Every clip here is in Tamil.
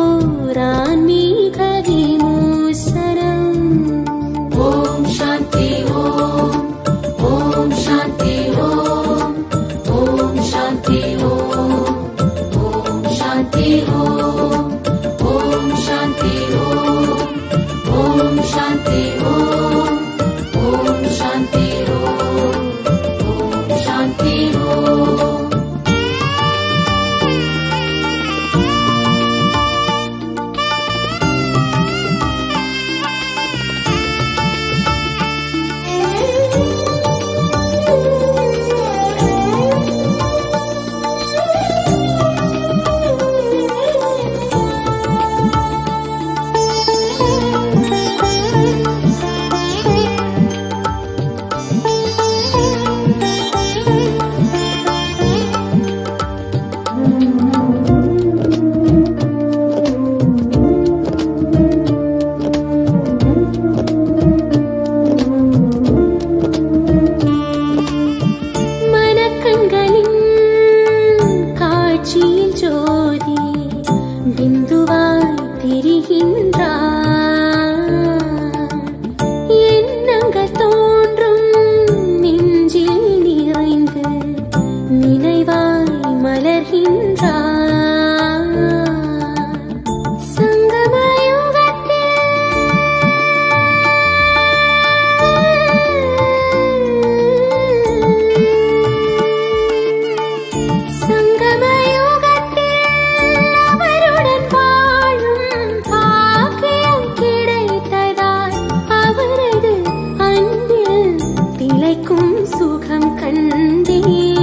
ஓரான்மீக விமோசனம் ஓம் சாந்தி ஓம் ஓம் சாந்தி ஓம் ஓம் சாந்தி ஓம் ஓம் சாந்தி ஓம் ஓம் சாந்தி ஓம் ஓம் சாந்தி ஓம் ஓம் சாந்தி ஓம் ஓம் சாந்தி ஓம் மனக்கண்களின் காட்சியில் ஜோதி பிந்துவாய் தெரிகின்றார் எண்ணங்கள் தோன்றும் நெஞ்சில் நிறைந்து நினைவாய் மலர்கின்றார் சங்கமயுகத்தில் சங்கமயுகத்தில் அவருடன் வாழும் பாக்கியம் கிடைத்ததால் அவரது அன்பில் திளைக்கும் சுகம் கண்டே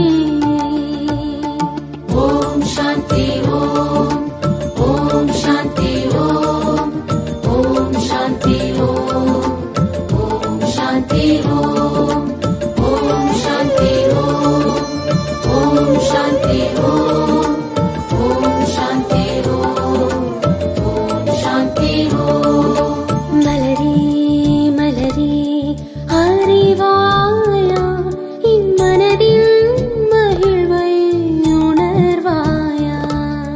ஓம் சாந்தி ஓம் ஓம் சாந்தி ஓம் ஓம் சாந்தி ஓம் ஓம் சாந்தி ஓம் ஓம் சாந்தி ஓம் ஓம் சாந்தி ஓம் ஓம் சாந்தி ஓம் ஓம் சாந்தி ஓம் மலரே மலரே அறிவாயா இம்மனதின் மகிழ்வை உணர்வாயா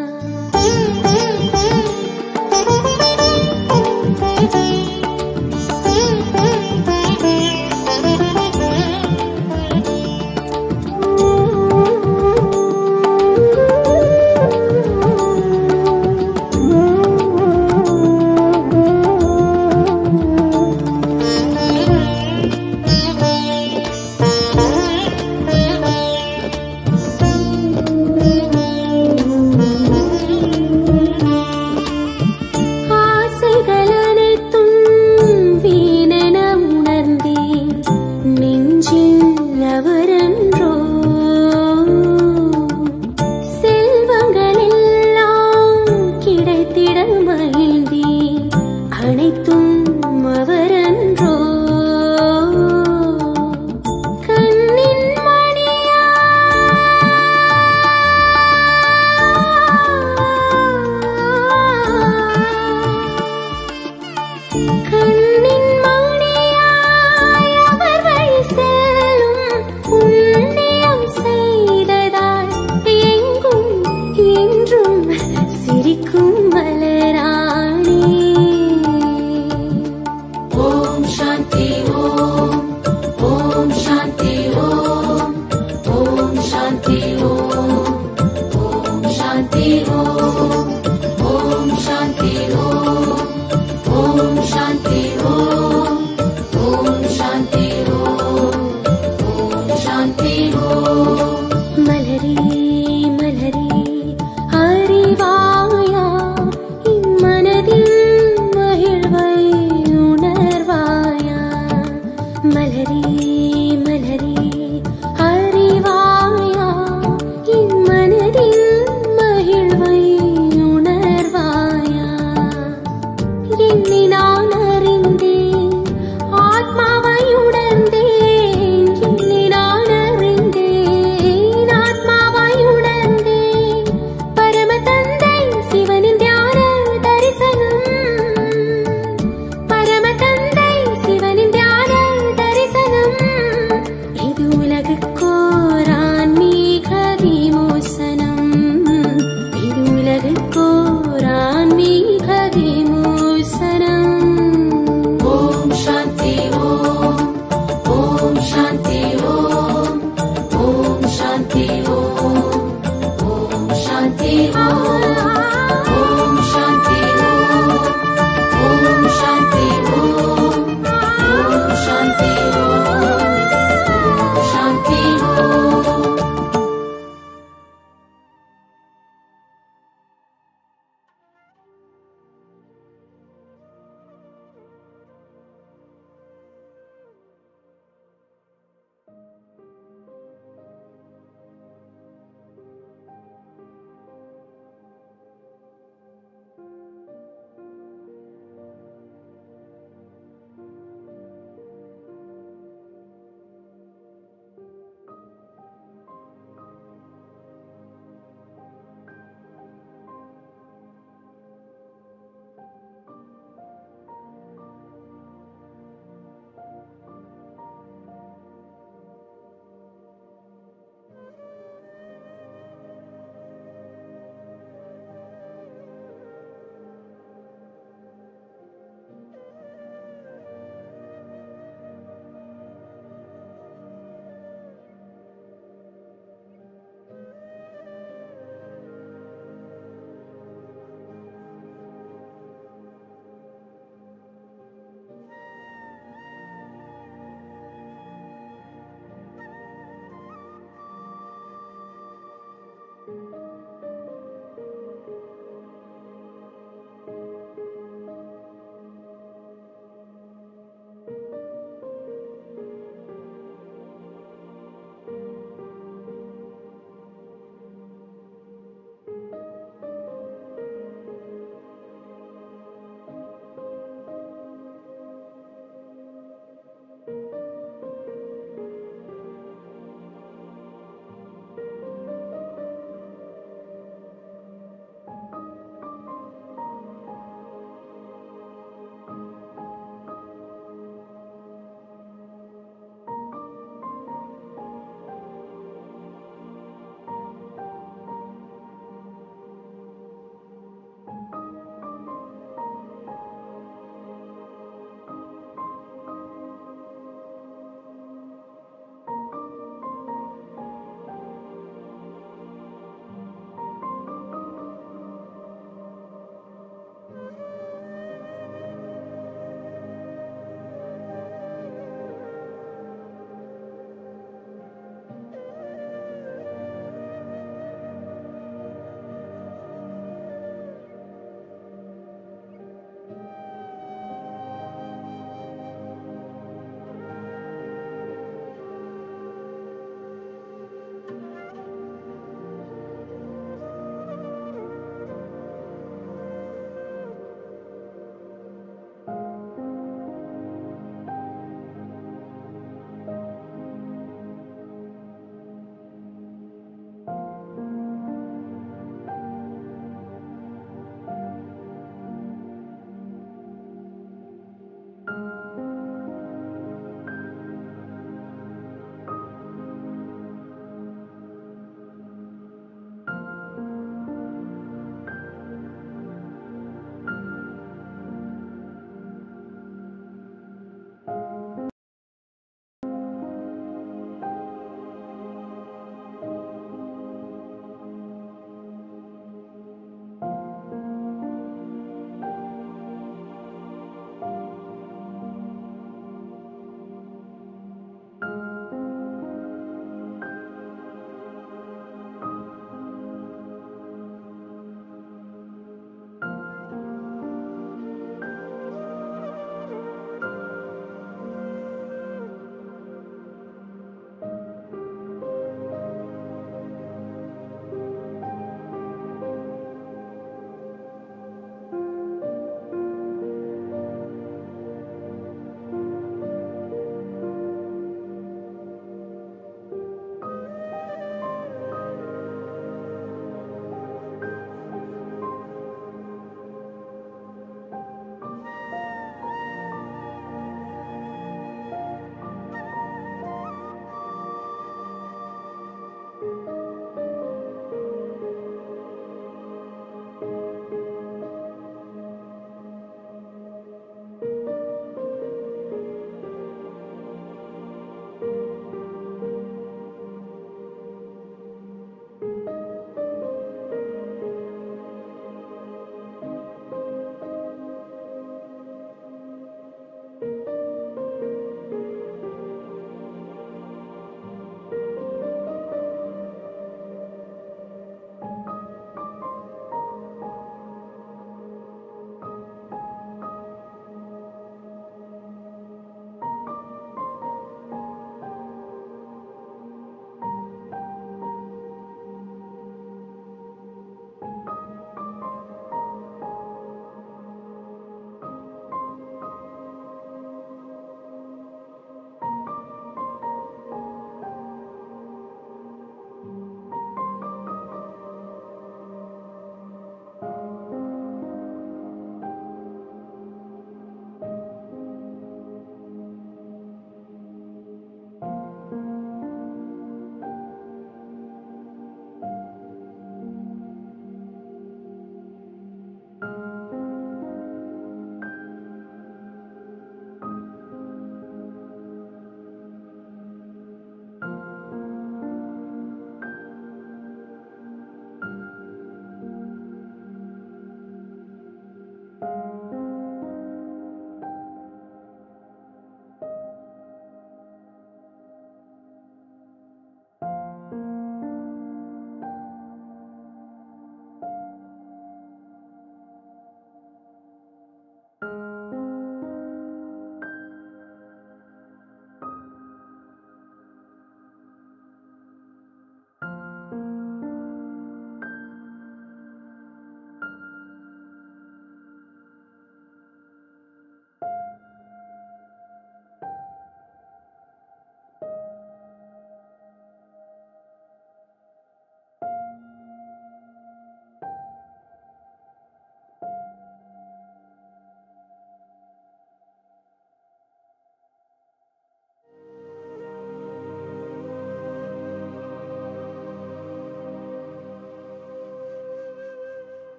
ஆசைகள் அனைத்தும் வீணென உணர்ந்தேன் நெஞ்சில் அவரன்றோ செல்வங்கள் எல்லாம் கிடைத்திட மகிழ்ந்தேன் அனைத்தும் அவரன்றோ கண்ணின் மணியா கண்ணின் மணியாய் அவர் வழி செல்லும் புண்ணியம் செய்ததால் எங்கும் என்றும் சிரிக்கும் மலராணி ஓம் சாந்தி ஓம் ஓம் சாந்தி ஓம் ஓம் சாந்தி ஓம் ஓம் சாந்தி ஓம் ஓம் சாந்தி ஓம் ஓம் சாந்தி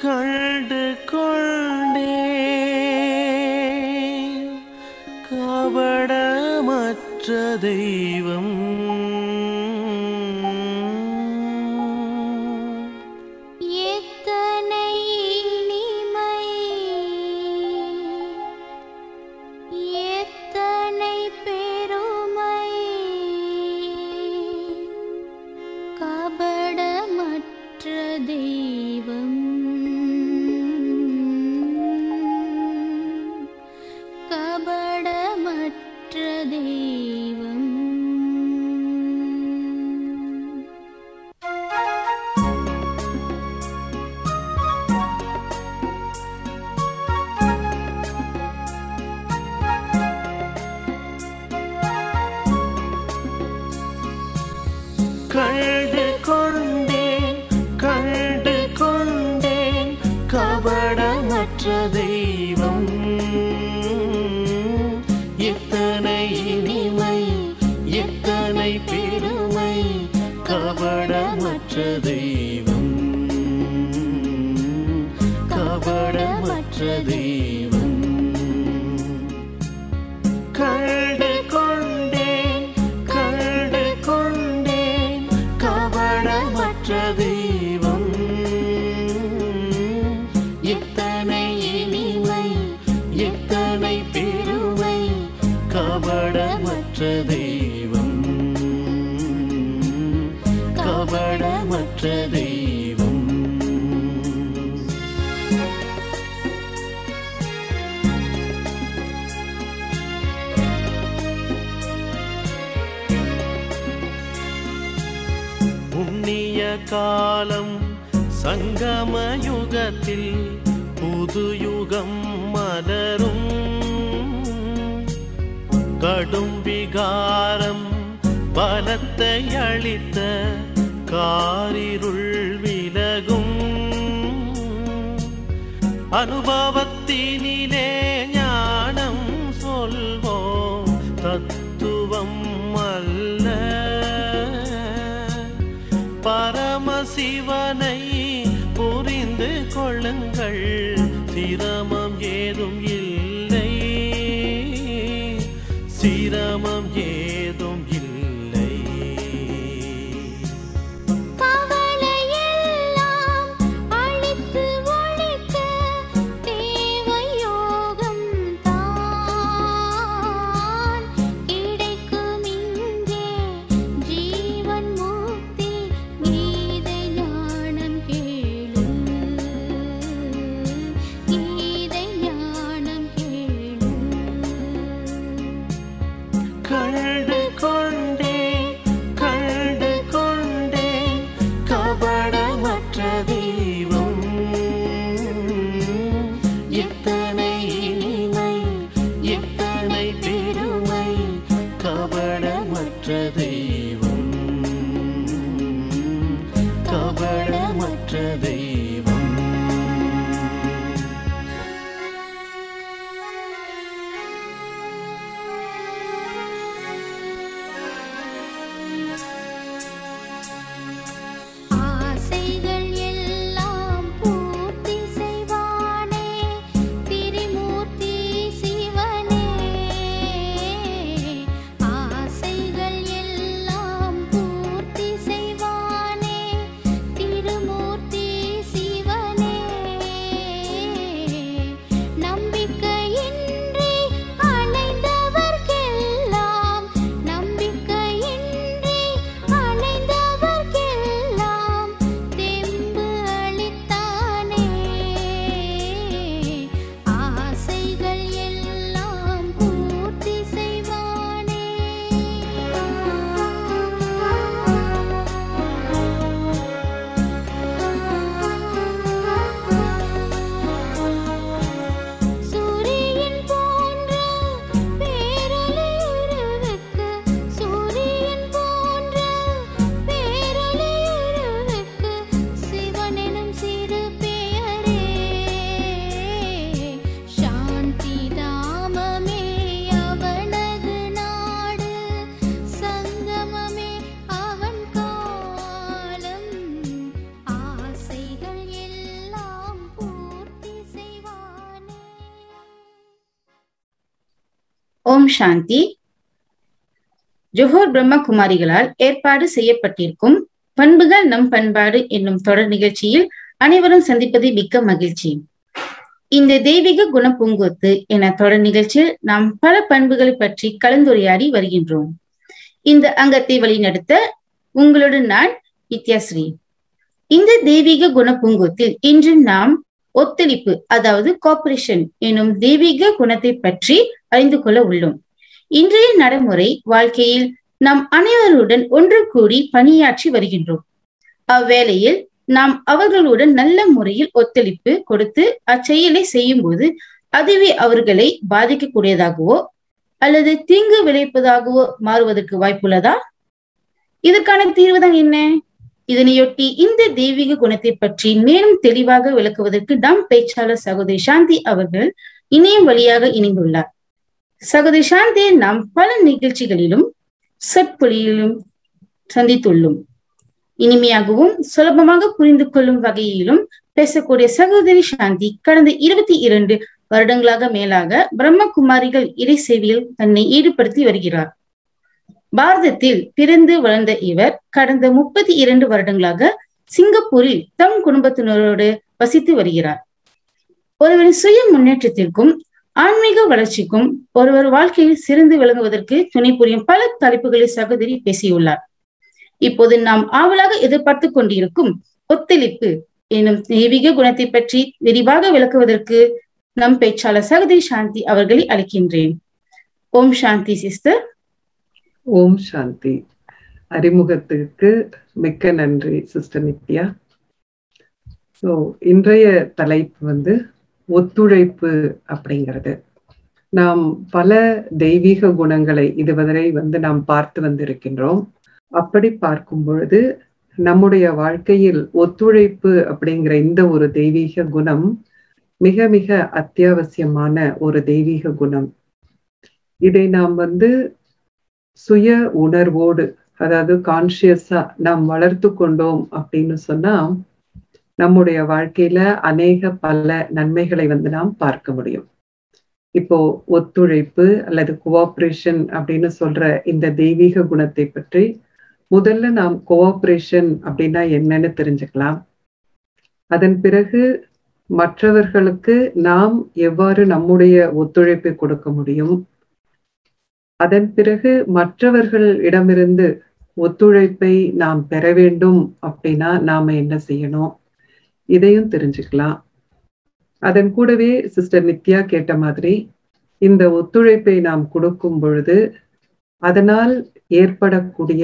கண்டு கொண்டே கபடமற்ற தெய்வம் எத்தனை இனிமை எத்தனை பெருமை கபடமற்ற தெய்வம் கபடமற்ற தெய்வம் கண்டு கொண்டேன் கண்டு கொண்டேன் கபடமற்ற தெய்வம் எத்தனை இனிமை எத்தனை பெருமை கபடமற்ற தெய்வம் கபடமற்ற தெய்வம் கண்டு கொண்டேன் கண்டு கொண்டேன் கபடமற்ற தெய்வம் எத்தனை இனிமை எத்தனை பெருமை கபடமற்ற தெய்வம் கபடமற்ற தெய்வம் புண்ணிய காலம் சங்கம யுகத்தில் புது யுகம் மலரும் கடும் விகாரம் பலத்தை அளித்த காரிருள் விலகும் அனுபவத்தினிலே ஞானம் சொல்வோம் தத்துவம் அல்ல பரமசிவனை புரிந்து கொள்ளுங்கள் சிரமம் ஏதும் இல்லை சிரமம் ஏதும் இல்லை கவலையெல்லாம் அழித்து ஒழிக்க தேவை யோகம் தான் கிடைக்கும் இங்கே ஜீவன் முக்தி கீதை ஞானம் கேளு கீதை ஞானம் ஓம் சாந்தி ஜோஹர் பிரம்மகுமாரிகளால் ஏற்பாடு செய்யப்பட்டிருக்கும் பண்புகள் நம் பண்பாடு என்னும் தொடர் நிகழ்ச்சியில் அனைவரும் சந்திப்பது மிக்க மகிழ்ச்சி இந்த தெய்வீக குண பூங்கொத்து என தொடர் நிகழ்ச்சியில் நாம் பல பண்புகளை பற்றி கலந்துரையாடி வருகின்றோம் இந்த அங்கத்தை வழிநடத்த உங்களுடன் நான் நித்யாஸ்ரீ இந்த தெய்வீக குண பூங்கொத்தில் இன்று நாம் ஒத்துழைப்பு அதாவது கோஆபரேஷன் எனும் தெய்வீக குணத்தை பற்றி அறிந்து கொள்ள உள்ளோம் இன்றைய நடைமுறை வாழ்க்கையில் நாம் அனைவருடன் ஒன்று கூடி பணியாற்றி வருகின்றோம் அவ்வேளையில் நாம் அவர்களுடன் நல்ல முறையில் ஒத்துழைப்பு கொடுத்து அச்செயலை செய்யும் போது அதுவே அவர்களை பாதிக்கக்கூடியதாகவோ அல்லது தீங்கு விளைவிப்பதாகவோ மாறுவதற்கு வாய்ப்புள்ளதா இதற்கான தீர்வுதான் என்ன இதனையொட்டி இந்த தெய்வீக குணத்தை பற்றி மேலும் தெளிவாக விளக்குவதற்கு நம் பேச்சாளர் சகோதரி சாந்தி அவர்கள் இணையம் வழியாக இணைந்துள்ளார் சகோதரி சாந்தியை நாம் பல நிகழ்ச்சிகளிலும் சொற்பொழியிலும் சந்தித்துள்ளோம் இனிமையாகவும் சுலபமாக புரிந்து கொள்ளும் வகையிலும் பேசக்கூடிய சகோதரி சாந்தி கடந்த இருபத்தி இரண்டு வருடங்களாக மேலாக பிரம்மகுமாரிகள் இறை சேவையில் தன்னை ஈடுபடுத்தி வருகிறார் பாரதத்தில் பிறந்து வளர்ந்த இவர் கடந்த முப்பத்தி இரண்டு வருடங்களாக சிங்கப்பூரில் தம் குடும்பத்தினரோடு வசித்து வருகிறார் ஒருவரின் சுய முன்னேற்றத்திற்கும் ஆன்மீக வளர்ச்சிக்கும் ஒருவர் வாழ்க்கையில் சிறந்து விளங்குவதற்கு துணை புரியும் பல தலைப்புகளை சகோதரி பேசியுள்ளார் இப்போது நாம் ஆவலாக எதிர்பார்த்து கொண்டிருக்கும் ஒத்துழைப்பு எனும் தெய்வீக குணத்தை பற்றி விரிவாக விளக்குவதற்கு நம் பேச்சாளர் சகோதரி சாந்தி அவர்களை அழைக்கின்றேன் ஓம் சாந்தி சிஸ்டர் ஓம் சாந்தி அறிமுகத்துக்கு மிக்க நன்றி சிஸ்டர் நித்யா ஸோ இன்றைய தலைப்பு வந்து ஒத்துழைப்பு அப்படிங்கிறது நாம் பல தெய்வீக குணங்களை இதுவரை வந்து நாம் பார்த்து வந்திருக்கின்றோம் அப்படி பார்க்கும் பொழுது நம்முடைய வாழ்க்கையில் ஒத்துழைப்பு அப்படிங்கிற இந்த ஒரு தெய்வீக குணம் மிக மிக அத்தியாவசியமான ஒரு தெய்வீக குணம் இதை நாம் வந்து சுய உணர்வோடு அதாவது கான்சியஸா நாம் வளர்த்து கொண்டோம் அப்படின்னு சொன்னா நம்முடைய வாழ்க்கையில அநேக பல நன்மைகளை வந்து நாம் பார்க்க முடியும் இப்போ ஒத்துழைப்பு அல்லது கோஆப்ரேஷன் அப்படின்னு சொல்ற இந்த தெய்வீக குணத்தை பற்றி முதல்ல நாம் கோஆப்ரேஷன் அப்படின்னா என்னன்னு தெரிஞ்சுக்கலாம் அதன் பிறகு மற்றவர்களுக்கு நாம் எவ்வாறு நம்முடைய ஒத்துழைப்பை கொடுக்க முடியும் அதன் பிறகு மற்றவர்கள் இடமிருந்து ஒத்துழைப்பை நாம் பெற வேண்டும் அப்படின்னா நாம என்ன செய்யணும் இதையும் தெரிஞ்சுக்கலாம் அதன் கூடவே சிஸ்டர் நித்யா கேட்ட மாதிரி இந்த ஒத்துழைப்பை நாம் கொடுக்கும் பொழுது அதனால் ஏற்படக்கூடிய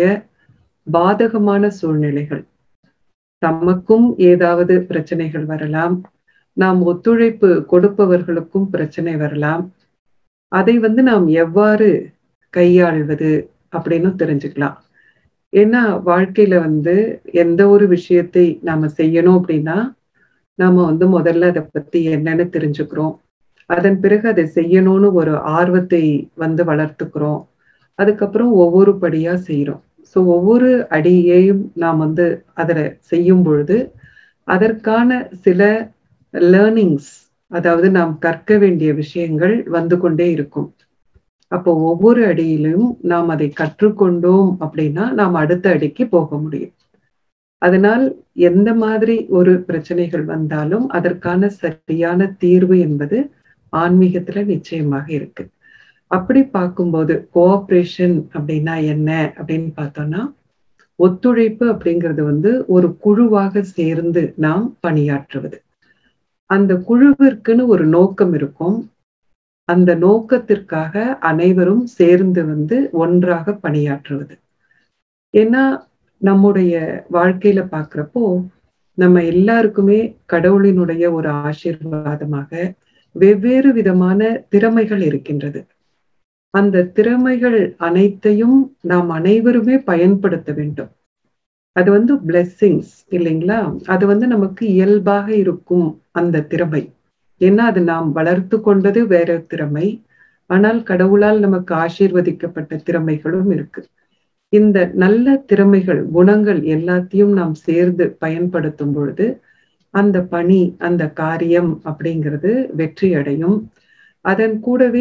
பாதகமான சூழ்நிலைகள் தமக்கும் ஏதாவது பிரச்சனைகள் வரலாம் நாம் ஒத்துழைப்பு கொடுப்பவர்களுக்கும் பிரச்சனை வரலாம் அதை வந்து நாம் எவ்வாறு கையாள்வது அப்படின்னு தெரிஞ்சுக்கலாம் ஏன்னா வாழ்க்கையில வந்து எந்த ஒரு விஷயத்தை நாம செய்யணும் அப்படின்னா நாம வந்து முதல்ல அதை பத்தி என்னன்னு தெரிஞ்சுக்கிறோம் அதன் பிறகு அதை செய்யணும்னு ஒரு ஆர்வத்தை வந்து வளர்த்துக்கிறோம் அதுக்கப்புறம் ஒவ்வொரு படியா செய்யறோம் ஸோ ஒவ்வொரு அடியையும் நாம் வந்து அதில் செய்யும் பொழுது அதற்கான சில லேர்னிங்ஸ் அதாவது நாம் கற்க வேண்டிய விஷயங்கள் வந்து கொண்டே இருக்கும் அப்போ ஒவ்வொரு அடியிலும் நாம் அதை கற்றுக்கொண்டோம் அப்படின்னா நாம் அடுத்த அடிக்கு போக முடியும் அதனால் எந்த மாதிரி ஒரு பிரச்சனைகள் வந்தாலும் அதற்கான சரியான தீர்வு என்பது ஆன்மீகத்துல நிச்சயமாக இருக்கு அப்படி பார்க்கும்போது கோஆப்ரேஷன் அப்படின்னா என்ன அப்படின்னு பார்த்தோம்னா ஒத்துழைப்பு அப்படிங்கிறது வந்து ஒரு குழுவாக சேர்ந்து நாம் பணியாற்றுவது அந்த குழுவிற்குன்னு ஒரு நோக்கம் இருக்கும் அந்த நோக்கத்திற்காக அனைவரும் சேர்ந்து வந்து ஒன்றாக பணியாற்றுவது ஏன்னா நம்முடைய வாழ்க்கையில பாக்குறப்போ நம்ம எல்லாருக்குமே கடவுளினுடைய ஒரு ஆசீர்வாதமாக வெவ்வேறு விதமான திறமைகள் இருக்கின்றது அந்த திறமைகள் அனைத்தையும் நாம் அனைவருமே பயன்படுத்த வேண்டும் அது வந்து பிளெஸ்ஸிங்ஸ் இல்லைங்களா அது வந்து நமக்கு இயல்பாக இருக்கும் அந்த திறமை ஏன்னா அது நாம் வளர்த்து கொண்டது வேற திறமை ஆனால் கடவுளால் நமக்கு ஆசீர்வதிக்கப்பட்ட திறமைகளும் இருக்கு இந்த நல்ல திறமைகள் குணங்கள் எல்லாத்தையும் நாம் சேர்ந்து பயன்படுத்தும் பொழுது அந்த பணி அந்த காரியம் அப்படிங்கிறது வெற்றி அடையும் அதன் கூடவே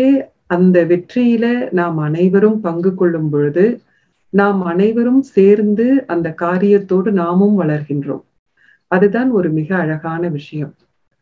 அந்த வெற்றியில நாம் அனைவரும் பங்கு கொள்ளும் பொழுது நாம் அனைவரும் சேர்ந்து அந்த காரியத்தோடு நாமும் வளர்கின்றோம் அதுதான் ஒரு மிக அழகான விஷயம்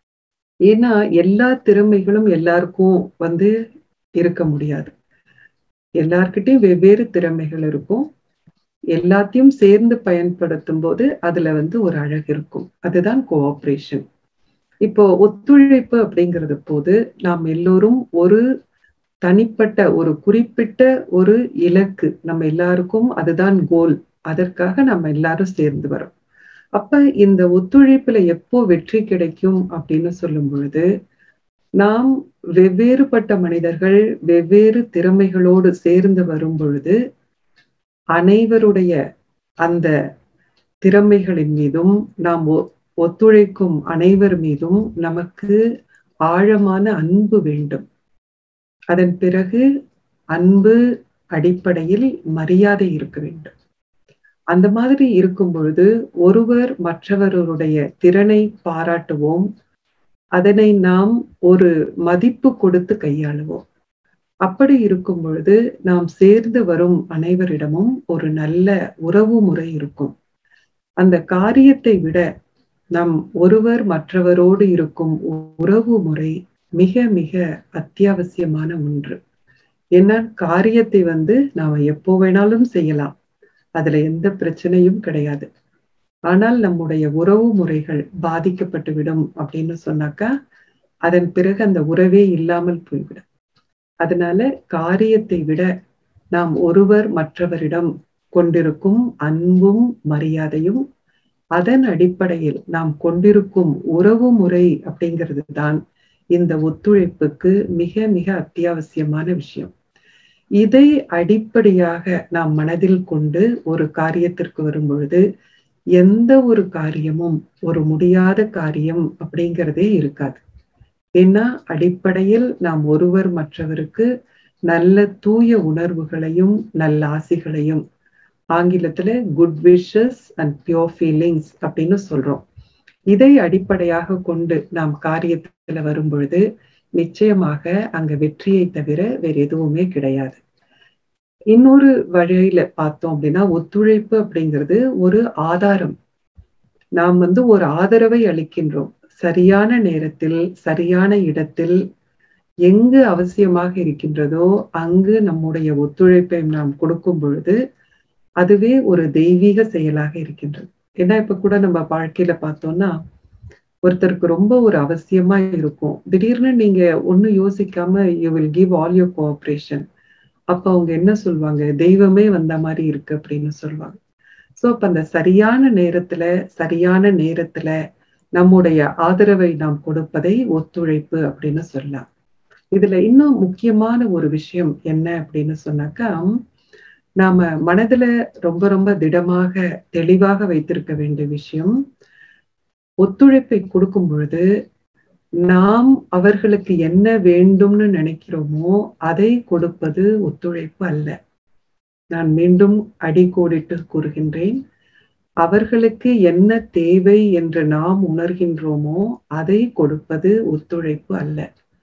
ஏன்னா எல்லா திறமைகளும் எல்லாருக்கும் வந்து இருக்க முடியாது எல்லார்கிட்டயும் வெவ்வேறு திறமைகள் இருக்கும் எல்லாத்தையும் சேர்ந்து பயன்படுத்தும் போது அதுல வந்து ஒரு அழகு இருக்கும் அதுதான் கோஆபரேஷன் இப்போ ஒத்துழைப்பு அப்படிங்கிறது போது நாம் எல்லோரும் ஒரு தனிப்பட்ட ஒரு குறிப்பிட்ட ஒரு இலக்கு நம்ம எல்லாருக்கும் அதுதான் கோல் அதற்காக நம்ம எல்லாரும் சேர்ந்து வரோம் அப்ப இந்த ஒத்துழைப்புல எப்போ வெற்றி கிடைக்கும் அப்படின்னு சொல்லும் பொழுது நாம் வெவ்வேறுபட்ட மனிதர்கள் வெவ்வேறு திறமைகளோடு சேர்ந்து வரும் பொழுது அனைவருடைய அந்த திறமைகளின் மீதும் நாம் ஒத்துழைக்கும் அனைவர் மீதும் நமக்கு ஆழமான அன்பு வேண்டும் அதன் பிறகு அன்பு அடிப்படையில் மரியாதை இருக்க வேண்டும் அந்த மாதிரி இருக்கும் பொழுது ஒருவர் மற்றவருடைய திறனை பாராட்டுவோம் அதனை நாம் ஒரு மதிப்பு கொடுத்து கையாளுவோம் அப்படி இருக்கும் பொழுது நாம் சேர்ந்து வரும் அனைவரிடமும் ஒரு நல்ல உறவு முறை இருக்கும் அந்த காரியத்தை விட நம் ஒருவர் மற்றவரோடு இருக்கும் உறவு முறை மிக மிக அத்தியாவசியமான ஒன்று ஏன்னா காரியத்தை வந்து நாம எப்போ வேணாலும் செய்யலாம் அதுல எந்த பிரச்சனையும் கிடையாது ஆனால் நம்முடைய உறவு முறைகள் பாதிக்கப்பட்டு விடும் அப்படின்னு சொன்னாக்கா அதன் பிறகு அந்த உறவே இல்லாமல் போய்விடும் அதனால காரியத்தை விட நாம் ஒருவர் மற்றவரிடம் கொண்டிருக்கும் அன்பும் மரியாதையும் அதன் அடிப்படையில் நாம் கொண்டிருக்கும் உறவு முறை அப்படிங்கிறது தான் இந்த ஒத்துழைப்புக்கு மிக மிக அத்தியாவசியமான விஷயம் இதை அடிப்படையாக நாம் மனதில் கொண்டு ஒரு காரியத்திற்கு வரும் பொழுது எந்த ஒரு காரியமும் ஒரு முடியாத காரியம் அப்படிங்கிறதே இருக்காது ஏன்னா அடிப்படையில் நாம் ஒருவர் மற்றவருக்கு நல்ல தூய உணர்வுகளையும் நல்ல ஆசிகளையும் ஆங்கிலத்துல good wishes and pure feelings அப்படின்னு சொல்றோம் இதை அடிப்படையாக கொண்டு நாம் காரியத்துல வரும் பொழுது நிச்சயமாக அங்க வெற்றியை தவிர வேற எதுவுமே கிடையாது இன்னொரு வழியில பார்த்தோம் அப்படின்னா ஒத்துழைப்பு அப்படிங்கிறது ஒரு ஆதாரம் நாம் வந்து ஒரு ஆதரவை அளிக்கின்றோம் சரியான நேரத்தில் சரியான இடத்தில் எங்கு அவசியமாக இருக்கின்றதோ அங்கு நம்முடைய ஒத்துழைப்பை நாம் கொடுக்கும் பொழுது அதுவே ஒரு தெய்வீக செயலாக இருக்கின்றது ஏன்னா இப்ப கூட நம்ம வாழ்க்கையில பார்த்தோம்னா ஒருத்தருக்கு ரொம்ப ஒரு அவசியமா இருக்கும் திடீர்னு நீங்க ஒன்னும் யோசிக்காம you will give all your cooperation அப்ப அவங்க என்ன சொல்லுவாங்க தெய்வமே வந்த மாதிரி இருக்கு அப்படின்னு சொல்லுவாங்க சோ அப்ப அந்த சரியான நேரத்துல சரியான நேரத்துல நம்முடைய ஆதரவை நாம் கொடுப்பதை ஒத்துழைப்பு அப்படின்னு சொல்லலாம் இதுல இன்னும் முக்கியமான ஒரு விஷயம் என்ன அப்படின்னு சொன்னாக்கா நாம மனதுல ரொம்ப ரொம்ப திடமாக தெளிவாக வைத்திருக்க வேண்டிய விஷயம் ஒத்துழைப்பை கொடுக்கும் பொழுது நாம் அவர்களுக்கு என்ன வேண்டும்னு நினைக்கிறோமோ அதை கொடுப்பது ஒத்துழைப்பு அல்ல நான் மீண்டும் அடிக்கோடிட்டு கூறுகின்றேன் அவர்களுக்கு என்ன தேவை என்று நாம் உணர்கின்றோமோ அதை கொடுப்பது ஒத்துழைப்பு அல்ல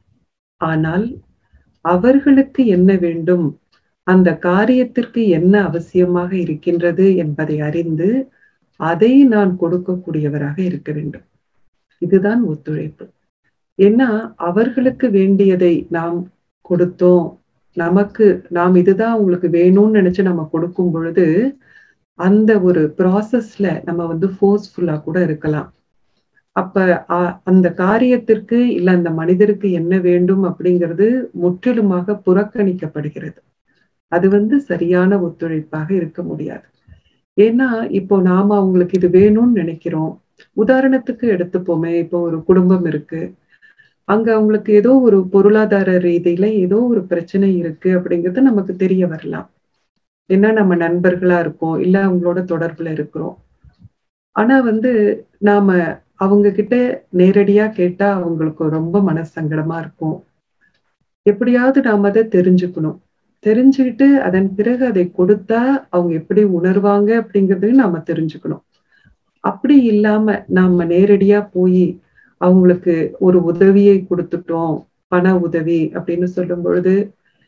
ஆனால் அவர்களுக்கு என்ன வேண்டும் அந்த காரியத்திற்கு என்ன அவசியமாக இருக்கின்றது என்பதை அறிந்து அதை நான் கொடுக்கக்கூடியவராக இருக்க வேண்டும் இதுதான் ஒத்துழைப்பு ஏன்னா அவர்களுக்கு வேண்டியதை நாம் கொடுத்தோம் நமக்கு நாம் இதுதான் உங்களுக்கு வேணும்னு நினைச்சு நம்ம கொடுக்கும் பொழுது அந்த ஒரு ப்ராசஸ்ல நம்ம வந்து ஃபோர்ஸ்ஃபுல்லா கூட இருக்கலாம் அப்ப அந்த காரியத்திற்கு இல்ல அந்த மனிதருக்கு என்ன வேண்டும் அப்படிங்கிறது முற்றிலுமாக புறக்கணிக்கப்படுகிறது அது வந்து சரியான ஒத்துழைப்பாக இருக்க முடியாது ஏன்னா இப்போ நாம அவங்களுக்கு இது வேணும்னு நினைக்கிறோம் உதாரணத்துக்கு எடுத்துப்போமே இப்போ ஒரு குடும்பம் இருக்கு அங்க அவங்களுக்கு ஏதோ ஒரு பொருளாதார ரீதியில ஏதோ ஒரு பிரச்சனை இருக்கு அப்படிங்கிறது நமக்கு தெரிய வரலாம் ஏன்னா நம்ம நண்பர்களா இருக்கோம் இல்ல அவங்களோட தொடர்புல இருக்கிறோம் ஆனா வந்து நாம அவங்க கிட்ட நேரடியா கேட்டா அவங்களுக்கு ரொம்ப மனசங்கடமா இருக்கும் எப்படியாவது நாம அதை தெரிஞ்சுக்கணும் தெரிஞ்சுக்கிட்டு அதன் பிறகு அதை கொடுத்தா அவங்க எப்படி உணர்வாங்க அப்படிங்கறதையும் நாம தெரிஞ்சுக்கணும் அப்படி இல்லாம நாம நேரடியா போய் அவங்களுக்கு ஒரு உதவியை கொடுத்துட்டோம் பண உதவி அப்படின்னு சொல்லும் பொழுது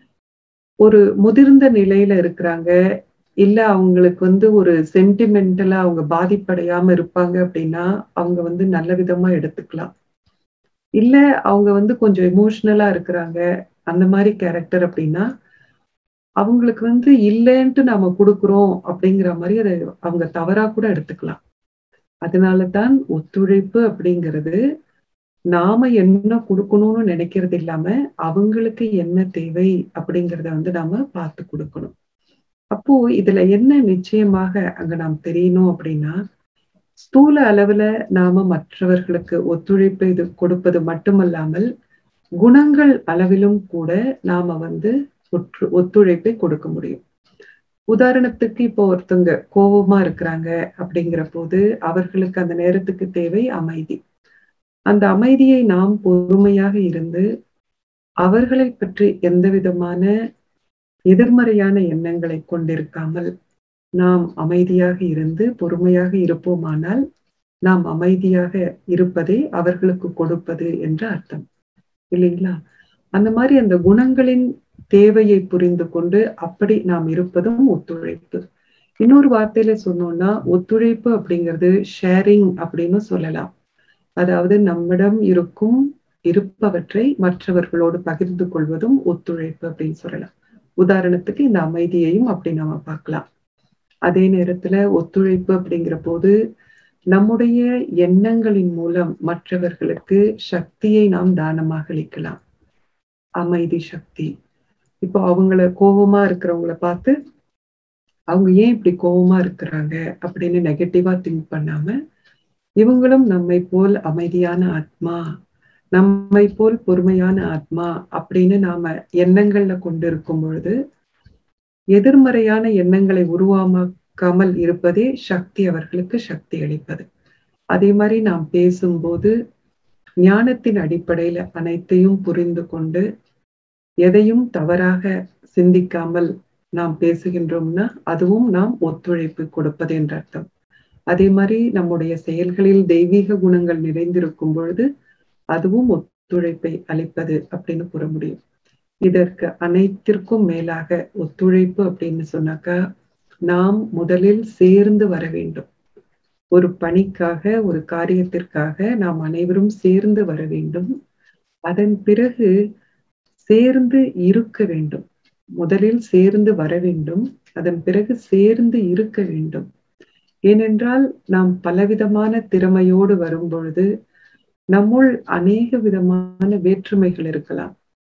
ஒரு முதிர்ந்த நிலையில இருக்கிறாங்க இல்ல அவங்களுக்கு வந்து ஒரு சென்டிமெண்டலா அவங்க பாதிப்படையாம இருப்பாங்க அப்படின்னா அவங்க வந்து நல்ல விதமா எடுத்துக்கலாம் இல்ல அவங்க வந்து கொஞ்சம் எமோஷனலா இருக்கிறாங்க அந்த மாதிரி கேரக்டர் அப்படின்னா அவங்களுக்கு வந்து இல்லைன்ட்டு நாம கொடுக்குறோம் அப்படிங்கிற மாதிரி அதை அவங்க தவறா கூட எடுத்துக்கலாம் அதனாலதான் ஒத்துழைப்பு அப்படிங்கிறது நாம என்ன கொடுக்கணும்னு நினைக்கிறது இல்லாம அவங்களுக்கு என்ன தேவை அப்படிங்கிறத வந்து நாம பார்த்து கொடுக்கணும் அப்போ இதுல என்ன நிச்சயமாக அங்க நாம் தெரியணும் அப்படின்னா ஸ்தூல அளவுல நாம மற்றவர்களுக்கு ஒத்துழைப்பு இது கொடுப்பது மட்டுமல்லாமல் குணங்கள் அளவிலும் கூட நாம வந்து ஒற்று ஒத்துழைப்பை கொடுக்க முடியும் உதாரணத்துக்கு இப்போ ஒருத்தவங்க கோபமா இருக்கிறாங்க அப்படிங்கிற போது அவர்களுக்கு அந்த நேரத்துக்கு தேவை அமைதி அந்த அமைதியை நாம் பொறுமையாக இருந்து அவர்களை பற்றி எந்த விதமான எதிர்மறையான எண்ணங்களை கொண்டிருக்காமல் நாம் அமைதியாக இருந்து பொறுமையாக இருப்போமானால் நாம் அமைதியாக இருப்பதை அவர்களுக்கு கொடுப்பது என்று அர்த்தம் இல்லைங்களா அந்த மாதிரி அந்த குணங்களின் தேவையை புரிந்து கொண்டு அப்படி நாம் இருப்பதும் ஒத்துழைப்பு இன்னொரு வார்த்தையில சொன்னோம்னா ஒத்துழைப்பு அப்படிங்கிறது ஷேரிங் அப்படின்னு சொல்லலாம் அதாவது நம்மிடம் இருக்கும் இருப்பவற்றை மற்றவர்களோடு பகிர்ந்து கொள்வதும் ஒத்துழைப்பு அப்படின்னு சொல்லலாம் உதாரணத்துக்கு இந்த அமைதியையும் அப்படி நாம பார்க்கலாம் அதே நேரத்துல ஒத்துழைப்பு அப்படிங்கிற போது நம்முடைய எண்ணங்களின் மூலம் மற்றவர்களுக்கு சக்தியை நாம் தானமாக அளிக்கலாம் அமைதி சக்தி இப்போ அவங்கள கோபமா இருக்கிறவங்கள பார்த்து அவங்க ஏன் இப்படி கோபமா இருக்கிறாங்க அப்படின்னு நெகட்டிவா திங்க் பண்ணாம இவங்களும் நம்மை போல் அமைதியான ஆத்மா நம்மை போல் பொறுமையான ஆத்மா அப்படின்னு நாம எண்ணங்கள்ல கொண்டு இருக்கும் பொழுது எதிர்மறையான எண்ணங்களை உருவாக்காமல் இருப்பதே சக்தி அவர்களுக்கு சக்தி அளிப்பது அதே மாதிரி நாம் பேசும்போது ஞானத்தின் அடிப்படையில அனைத்தையும் புரிந்து கொண்டு எதையும் தவறாக சிந்திக்காமல் நாம் பேசுகின்றோம்னா அதுவும் நாம் ஒத்துழைப்பு கொடுப்பது என்ற அர்த்தம் அதே மாதிரி நம்முடைய செயல்களில் தெய்வீக குணங்கள் நிறைந்திருக்கும் பொழுது அதுவும் ஒத்துழைப்பை அளிப்பது அப்படின்னு கூற முடியும் இதற்கு அனைத்திற்கும் மேலாக ஒத்துழைப்பு அப்படின்னு சொன்னாக்கா நாம் முதலில் சேர்ந்து வர வேண்டும் ஒரு பணிக்காக ஒரு காரியத்திற்காக நாம் அனைவரும் சேர்ந்து வர வேண்டும் அதன் பிறகு சேர்ந்து இருக்க வேண்டும் முதலில் சேர்ந்து வர வேண்டும் அதன் பிறகு சேர்ந்து இருக்க வேண்டும் ஏனென்றால் நாம் பலவிதமான திறமையோடு வரும் பொழுது நம்முள் அநேக விதமான வேற்றுமைகள் இருக்கலாம்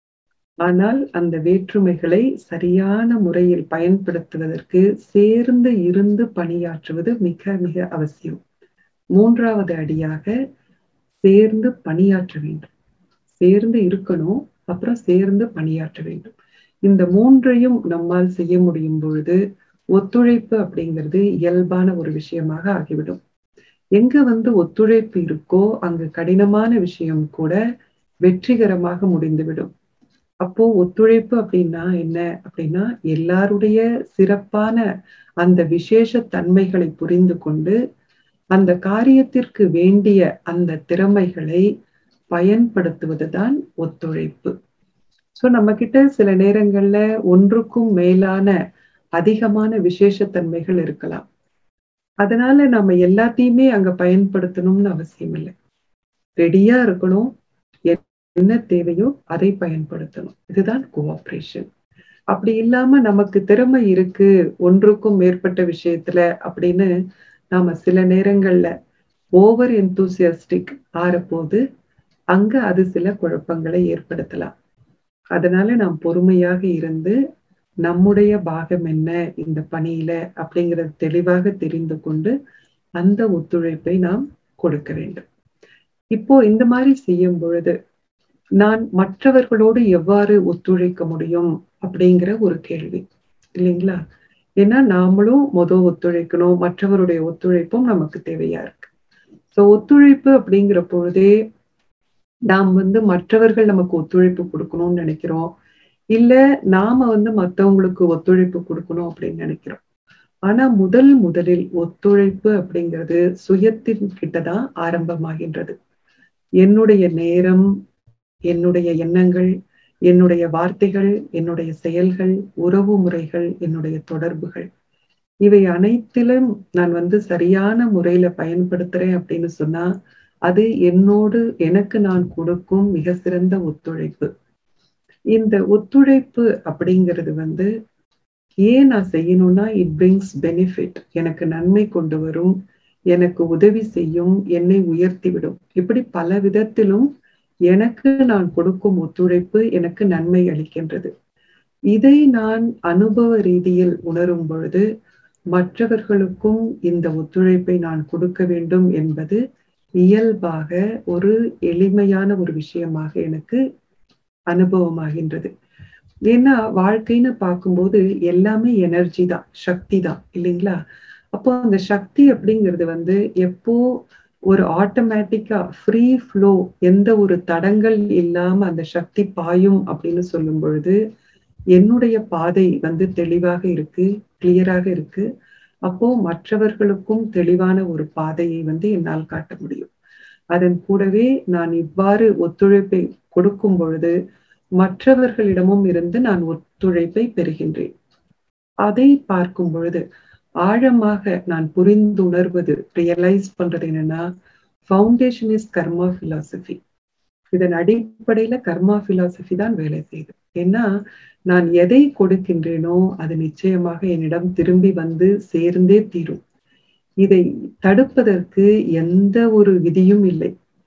ஆனால் அந்த வேற்றுமைகளை சரியான முறையில் பயன்படுத்துவதற்கு சேர்ந்து இருந்து பணியாற்றுவது மிக மிக அவசியம் மூன்றாவது அடியாக சேர்ந்து பணியாற்ற வேண்டும் சேர்ந்து இருக்கணும் அப்புறம் சேர்ந்து பணியாற்ற வேண்டும் இந்த மூன்றையும் நம்மால் செய்ய முடியும் பொழுது ஒத்துழைப்பு அப்படிங்கிறது இயல்பான ஒரு விஷயமாக ஆகிவிடும் எங்க வந்து ஒத்துழைப்பு இருக்கோ அங்கு கடினமான விஷயம் கூட வெற்றிகரமாக முடிந்துவிடும் அப்போ ஒத்துழைப்பு அப்படின்னா என்ன அப்படின்னா எல்லாருடைய சிறப்பான அந்த விசேஷ தன்மைகளை புரிந்து கொண்டு அந்த காரியத்திற்கு வேண்டிய அந்த திறமைகளை பயன்படுத்துவதுதான் ஒத்துழைப்பு சோ நம்ம கிட்ட சில நேரங்கள்ல ஒன்றுக்கும் மேலான அதிகமான விசேஷத்தன்மைகள் இருக்கலாம் அதனால நம்ம எல்லாத்தையுமே அங்க பயன்படுத்தணும்னு அவசியம் இல்லை ரெடியா இருக்கணும் என்ன தேவையோ அதை பயன்படுத்தணும் இதுதான் கோஆப்ரேஷன் அப்படி இல்லாம நமக்கு திறமை இருக்கு ஒன்றுக்கும் மேற்பட்ட விஷயத்துல அப்படின்னு நாம சில நேரங்கள்ல ஓவர் எந்தூசியஸ்டிக் ஆறப்போது அங்க அது சில குழப்பங்களை ஏற்படுத்தலாம் அதனால நாம் பொறுமையாக இருந்து நம்முடைய பாகம் என்ன இந்த பணியில அப்படிங்கறது தெளிவாக தெரிந்து கொண்டு அந்த ஒத்துழைப்பை நாம் கொடுக்க வேண்டும் இப்போ இந்த மாதிரி செய்யும் பொழுது நான் மற்றவர்களோடு எவ்வாறு ஒத்துழைக்க முடியும் அப்படிங்கிற ஒரு கேள்வி இல்லைங்களா ஏன்னா நாமளும் முத ஒத்துழைக்கணும் மற்றவருடைய ஒத்துழைப்பும் நமக்கு தேவையா இருக்கு சோ ஒத்துழைப்பு அப்படிங்கிற பொழுதே நாம் வந்து மற்றவர்கள் நமக்கு ஒத்துழைப்பு கொடுக்கணும்னு நினைக்கிறோம் இல்ல நாம வந்து மத்தவங்களுக்கு ஒத்துழைப்பு கொடுக்கணும் அப்படின்னு நினைக்கிறோம் ஆனா முதல் முதலில் ஒத்துழைப்பு அப்படிங்கிறது சுயத்தின் கிட்டதான் ஆரம்பமாகின்றது என்னுடைய நேரம் என்னுடைய எண்ணங்கள் என்னுடைய வார்த்தைகள் என்னுடைய செயல்கள் உறவு முறைகள் என்னுடைய தொடர்புகள் இவை அனைத்திலும் நான் வந்து சரியான முறையில பயன்படுத்துறேன் அப்படின்னு சொன்னா அது என்னோடு எனக்கு நான் கொடுக்கும் மிக சிறந்த ஒத்துழைப்பு இந்த ஒத்துழைப்பு அப்படிங்கிறது வந்து ஏன் நான் செய்யணும்னா இட் பிரிங்ஸ் பெனிஃபிட் எனக்கு நன்மை கொண்டு வரும் எனக்கு உதவி செய்யும் என்னை உயர்த்தி விடும் இப்படி பல விதத்திலும் எனக்கு நான் கொடுக்கும் ஒத்துழைப்பு எனக்கு நன்மை அளிக்கின்றது இதை நான் அனுபவ ரீதியில் உணரும் பொழுது மற்றவர்களுக்கும் இந்த ஒத்துழைப்பை நான் கொடுக்க வேண்டும் என்பது இயல்பாக ஒரு எளிமையான ஒரு விஷயமாக எனக்கு அனுபவமாகின்றது ஏன்னா வாழ்க்கைன்னு பார்க்கும்போது எல்லாமே எனர்ஜி தான் சக்தி தான் இல்லைங்களா அப்போ அந்த சக்தி அப்படிங்கிறது வந்து எப்போ ஒரு ஆட்டோமேட்டிக்கா ஃப்ரீ ஃப்ளோ எந்த ஒரு தடங்கள் இல்லாம அந்த சக்தி பாயும் அப்படின்னு சொல்லும் பொழுது என்னுடைய பாதை வந்து தெளிவாக இருக்கு கிளியராக இருக்கு அப்போ மற்றவர்களுக்கும் தெளிவான ஒரு பாதையை வந்து என்னால் காட்ட முடியும் அதன் கூடவே நான் இவ்வாறு ஒத்துழைப்பை கொடுக்கும் பொழுது மற்றவர்களிடமும் இருந்து நான் ஒத்துழைப்பை பெறுகின்றேன் அதை பார்க்கும் பொழுது ஆழமாக நான் புரிந்துணர்வது ரியலைஸ் பண்றது என்னன்னா ஃபவுண்டேஷன் இஸ் கர்மா பிலாசபி இதன் அடிப்படையில கர்மா பிலாசபி தான் வேலை செய்யுது ஏன்னா நான் எதை கொடுக்கின்றேனோ அது நிச்சயமாக என்னிடம் திரும்பி வந்து சேர்ந்தே தீரும் இதை தடுப்பதற்கு எந்த ஒரு விதியும் இல்லை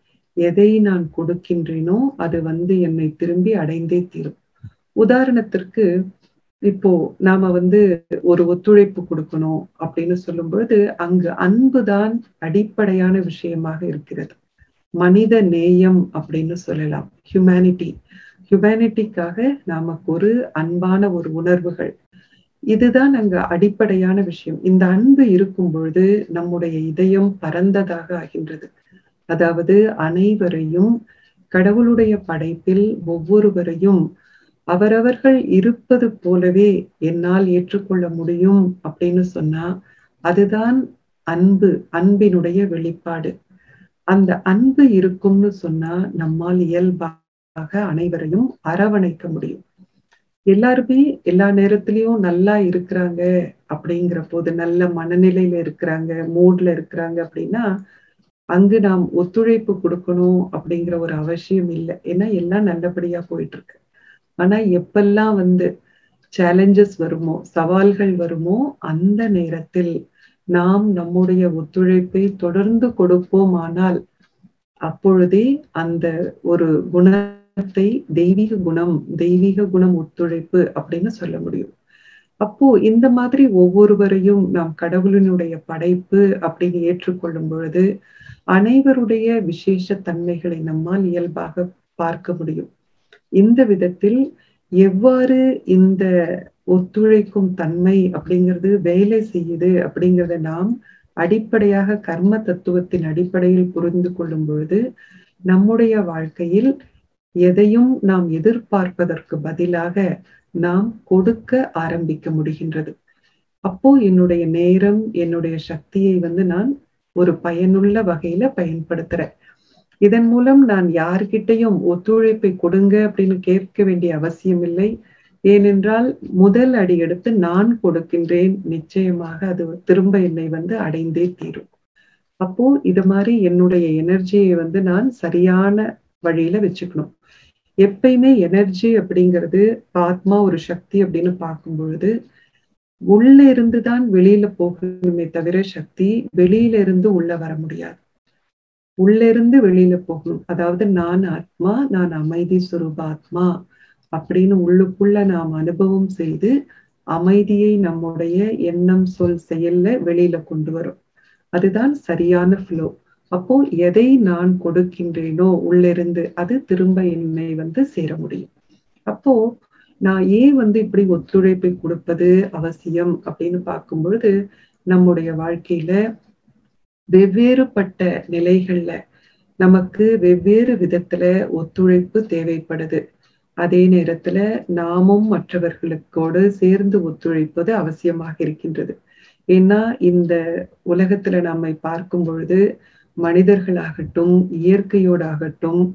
எதை நான் கொடுக்கின்றேனோ அது வந்து என்னை திரும்பி அடைந்தே தீரும் உதாரணத்திற்கு இப்போ நாம வந்து ஒரு ஒத்துழைப்பு கொடுக்கணும் அப்படின்னு சொல்லும் பொழுது அங்கு அன்புதான் அடிப்படையான விஷயமாக இருக்கிறது மனித நேயம் அப்படின்னு சொல்லலாம் ஹியூமனிட்டி ஹியூமனிட்டிக்காக நமக்கு ஒரு அன்பான ஒரு உணர்வுகள் இதுதான் அங்க அடிப்படையான விஷயம் இந்த அன்பு இருக்கும் பொழுது நம்முடைய இதயம் பரந்ததாக ஆகின்றது அதாவது அனைவரையும் கடவுளுடைய படைப்பில் ஒவ்வொருவரையும் அவரவர்கள் இருப்பது போலவே என்னால் ஏற்றுக்கொள்ள முடியும் அப்படின்னு சொன்னா அதுதான் அன்பு அன்பினுடைய வெளிப்பாடு அந்த அன்பு இருக்கும்னு சொன்னா நம்மால் இயல்பாக அனைவரையும் அரவணைக்க முடியும் எல்லாருமே எல்லா நேரத்திலயும் நல்லா இருக்கிறாங்க அப்படிங்கிற போது நல்ல மனநிலையில இருக்கிறாங்க மூட்ல இருக்கிறாங்க அப்படின்னா அங்கு நாம் ஒத்துழைப்பு கொடுக்கணும் அப்படிங்கிற ஒரு அவசியம் இல்லை ஏன்னா எல்லாம் நல்லபடியா போயிட்டு இருக்கு ஆனா எப்பெல்லாம் வந்து சேலஞ்சஸ் வருமோ சவால்கள் வருமோ அந்த நேரத்தில் நாம் நம்முடைய ஒத்துழைப்பை தொடர்ந்து கொடுப்போமானால் அப்பொழுதே அந்த ஒரு குணத்தை தெய்வீக குணம் தெய்வீக குணம் ஒத்துழைப்பு அப்படின்னு சொல்ல முடியும் அப்போ இந்த மாதிரி ஒவ்வொருவரையும் நாம் கடவுளினுடைய படைப்பு அப்படின்னு ஏற்றுக்கொள்ளும் பொழுது அனைவருடைய விசேஷ தன்மைகளை நம்மால் இயல்பாக பார்க்க முடியும் இந்த விதத்தில் எவ்வாறு இந்த ஒத்துழைக்கும் தன்மை அப்படிங்கிறது வேலை செய்யுது அப்படிங்கிறத நாம் அடிப்படையாக கர்ம தத்துவத்தின் அடிப்படையில் புரிந்து கொள்ளும் பொழுது நம்முடைய வாழ்க்கையில் எதையும் நாம் எதிர்பார்ப்பதற்கு பதிலாக நாம் கொடுக்க ஆரம்பிக்க முடிகின்றது அப்போ என்னுடைய நேரம் என்னுடைய சக்தியை வந்து நான் ஒரு பயனுள்ள வகையில பயன்படுத்துறேன் இதன் மூலம் நான் யார்கிட்டையும் ஒத்துழைப்பை கொடுங்க அப்படின்னு கேட்க வேண்டிய அவசியம் இல்லை ஏனென்றால் முதல் அடி எடுத்து நான் கொடுக்கின்றேன் நிச்சயமாக அது திரும்ப என்னை வந்து அடைந்தே தீரும் அப்போ இது மாதிரி என்னுடைய எனர்ஜியை வந்து நான் சரியான வழியில வச்சுக்கணும் எப்பயுமே எனர்ஜி அப்படிங்கிறது ஆத்மா ஒரு சக்தி அப்படின்னு பார்க்கும் பொழுது உள்ள இருந்து தான் வெளியில போகணுமே தவிர சக்தி வெளியில இருந்து உள்ள வர முடியாது உள்ள இருந்து வெளியில போகணும் அதாவது நான் ஆத்மா நான் அமைதி சுரூப ஆத்மா அப்படின்னு உள்ளுக்குள்ள நாம் அனுபவம் செய்து அமைதியை நம்முடைய எண்ணம் சொல் செயல்ல வெளியில கொண்டு வரும் அதுதான் சரியான ஃப்ளோ அப்போ எதை நான் கொடுக்கின்றேனோ உள்ளிருந்து அது திரும்ப என்னை வந்து சேர முடியும் அப்போ நான் ஏன் வந்து இப்படி ஒத்துழைப்பை கொடுப்பது அவசியம் அப்படின்னு பார்க்கும் பொழுது நம்முடைய வாழ்க்கையில வெவ்வேறுபட்ட நிலைகள்ல நமக்கு வெவ்வேறு விதத்துல ஒத்துழைப்பு தேவைப்படுது அதே நேரத்துல நாமும் மற்றவர்களுக்கோடு சேர்ந்து ஒத்துழைப்பது அவசியமாக இருக்கின்றது ஏன்னா இந்த உலகத்துல நம்மை பார்க்கும் பொழுது மனிதர்களாகட்டும் இயற்கையோடாகட்டும்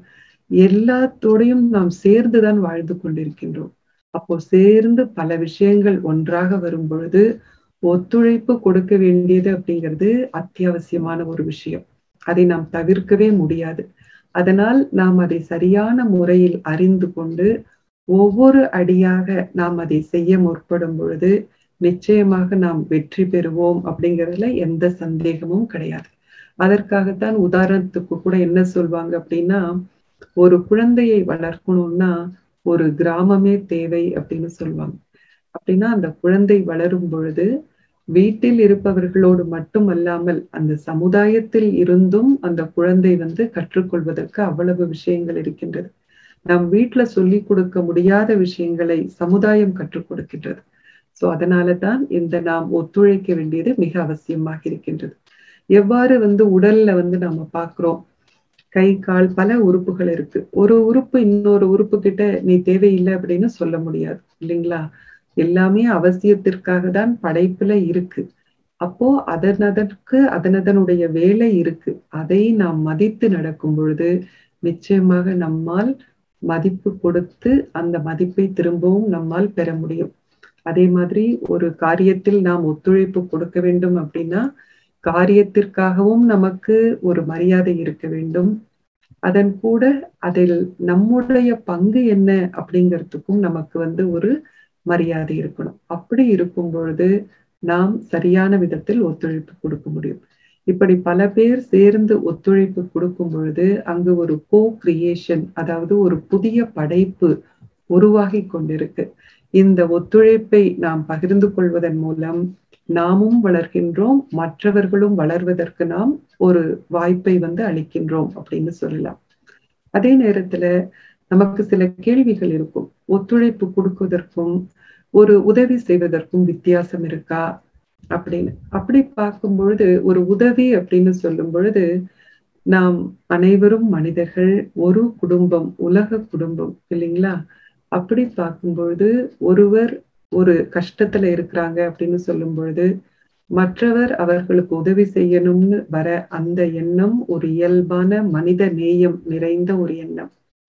எல்லாத்தோடையும் நாம் சேர்ந்துதான் வாழ்ந்து கொண்டிருக்கின்றோம் அப்போ சேர்ந்து பல விஷயங்கள் ஒன்றாக வரும் பொழுது ஒத்துழைப்பு கொடுக்க வேண்டியது அப்படிங்கிறது அத்தியாவசியமான ஒரு விஷயம் அதை நாம் தவிர்க்கவே முடியாது அதனால் நாம் அதை சரியான முறையில் அறிந்து கொண்டு ஒவ்வொரு அடியாக நாம் அதை செய்ய முற்படும் பொழுது நிச்சயமாக நாம் வெற்றி பெறுவோம் அப்படிங்கிறதுல எந்த சந்தேகமும் கிடையாது அதற்காகத்தான் உதாரணத்துக்கு கூட என்ன சொல்வாங்க அப்படின்னா ஒரு குழந்தையை வளர்க்கணும்னா ஒரு கிராமமே தேவை அப்படின்னு சொல்லுவாங்க அப்படின்னா அந்த குழந்தை வளரும் பொழுது வீட்டில் இருப்பவர்களோடு மட்டுமல்லாமல் அந்த சமுதாயத்தில் இருந்தும் அந்த குழந்தை வந்து கற்றுக்கொள்வதற்கு அவ்வளவு விஷயங்கள் இருக்கின்றது நம் வீட்டுல சொல்லி கொடுக்க முடியாத விஷயங்களை சமுதாயம் கற்றுக் கொடுக்கின்றது சோ அதனால தான் இந்த நாம் ஒத்துழைக்க வேண்டியது மிக அவசியமாக இருக்கின்றது எவ்வாறு வந்து உடல்ல வந்து நாம பாக்குறோம் கை கால் பல உறுப்புகள் இருக்கு ஒரு உறுப்பு இன்னொரு உறுப்பு கிட்ட நீ தேவையில்லை அப்படின்னு சொல்ல முடியாது இல்லைங்களா எல்லாமே அவசியத்திற்காக தான் படைப்புல இருக்கு அப்போ அதனதற்கு அதனதனுடைய வேலை இருக்கு அதை நாம் மதித்து நடக்கும் பொழுது நிச்சயமாக நம்மால் மதிப்பு கொடுத்து அந்த மதிப்பை திரும்பவும் நம்மால் பெற முடியும் அதே மாதிரி ஒரு காரியத்தில் நாம் ஒத்துழைப்பு கொடுக்க வேண்டும் அப்படின்னா காரியத்திற்காகவும் நமக்கு ஒரு மரியாதை இருக்க வேண்டும் அதன் கூட அதில் நம்முடைய பங்கு என்ன அப்படிங்கிறதுக்கும் நமக்கு வந்து ஒரு மரியாதை இருக்கணும் அப்படி இருக்கும் பொழுது நாம் சரியான விதத்தில் ஒத்துழைப்பு கொடுக்க முடியும் இப்படி பல பேர் சேர்ந்து ஒத்துழைப்பு கொடுக்கும் பொழுது அங்கு ஒரு கோ கிரியேஷன் அதாவது ஒரு புதிய படைப்பு உருவாகி கொண்டிருக்கு இந்த ஒத்துழைப்பை நாம் பகிர்ந்து கொள்வதன் மூலம் நாமும் வளர்கின்றோம் மற்றவர்களும் வளர்வதற்கு நாம் ஒரு வாய்ப்பை வந்து அளிக்கின்றோம் அப்படின்னு சொல்லலாம் அதே நேரத்துல நமக்கு சில கேள்விகள் இருக்கும் ஒத்துழைப்பு கொடுக்குவதற்கும் ஒரு உதவி செய்வதற்கும் வித்தியாசம் இருக்கா அப்படின்னு அப்படி பார்க்கும் பொழுது ஒரு உதவி அப்படின்னு சொல்லும் பொழுது நாம் அனைவரும் மனிதர்கள் ஒரு குடும்பம் உலக குடும்பம் இல்லைங்களா அப்படி பார்க்கும் பொழுது ஒருவர் ஒரு கஷ்டத்துல இருக்கிறாங்க அப்படின்னு சொல்லும் பொழுது மற்றவர் அவர்களுக்கு உதவி செய்யணும்னு வர அந்த எண்ணம் ஒரு இயல்பான மனித நேயம் நிறைந்த ஒரு எண்ணம்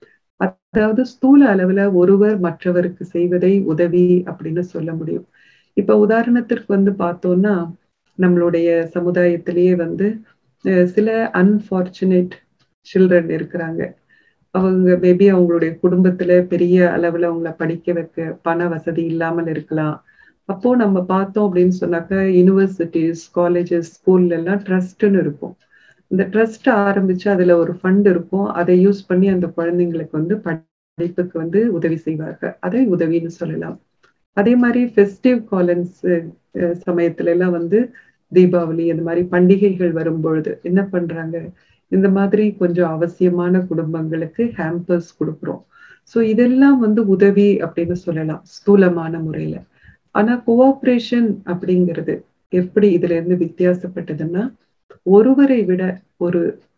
அதாவது ஸ்தூல அளவுல ஒருவர் மற்றவருக்கு செய்வதை உதவி அப்படின்னு சொல்ல முடியும் இப்ப உதாரணத்திற்கு வந்து பார்த்தோம்னா நம்மளுடைய சமுதாயத்திலேயே வந்து சில அன்பார்ச்சுனேட் சில்ட்ரன் இருக்கிறாங்க அவங்க மேபி அவங்களுடைய குடும்பத்துல பெரிய அளவுல அவங்கள படிக்க வைக்க பண வசதி இல்லாமல் இருக்கலாம் அப்போ நம்ம பார்த்தோம் அப்படின்னு சொன்னாக்க யூனிவர்சிட்டிஸ் காலேஜஸ் ஸ்கூல்ல எல்லாம் ட்ரஸ்ட்னு இருக்கும் இந்த ட்ரஸ்ட் ஆரம்பிச்சு அதுல ஒரு ஃபண்ட் இருக்கும் அதை யூஸ் பண்ணி அந்த குழந்தைங்களுக்கு வந்து படிப்புக்கு வந்து உதவி செய்வார்கள் அதை உதவின்னு சொல்லலாம் அதே மாதிரி ஃபெஸ்டிவ் காலன்ஸ் சமயத்துல எல்லாம் வந்து தீபாவளி அந்த மாதிரி பண்டிகைகள் வரும் பொழுது என்ன பண்றாங்க இந்த மாதிரி கொஞ்சம் அவசியமான குடும்பங்களுக்கு ஹேம்பர்ஸ் கொடுக்குறோம் ஸோ இதெல்லாம் வந்து உதவி அப்படின்னு சொல்லலாம் ஸ்தூலமான முறையில ஆனா கோஆப்ரேஷன் அப்படிங்கிறது எப்படி இதுல இருந்து வித்தியாசப்பட்டதுன்னா ஒருவரை விட ஒரு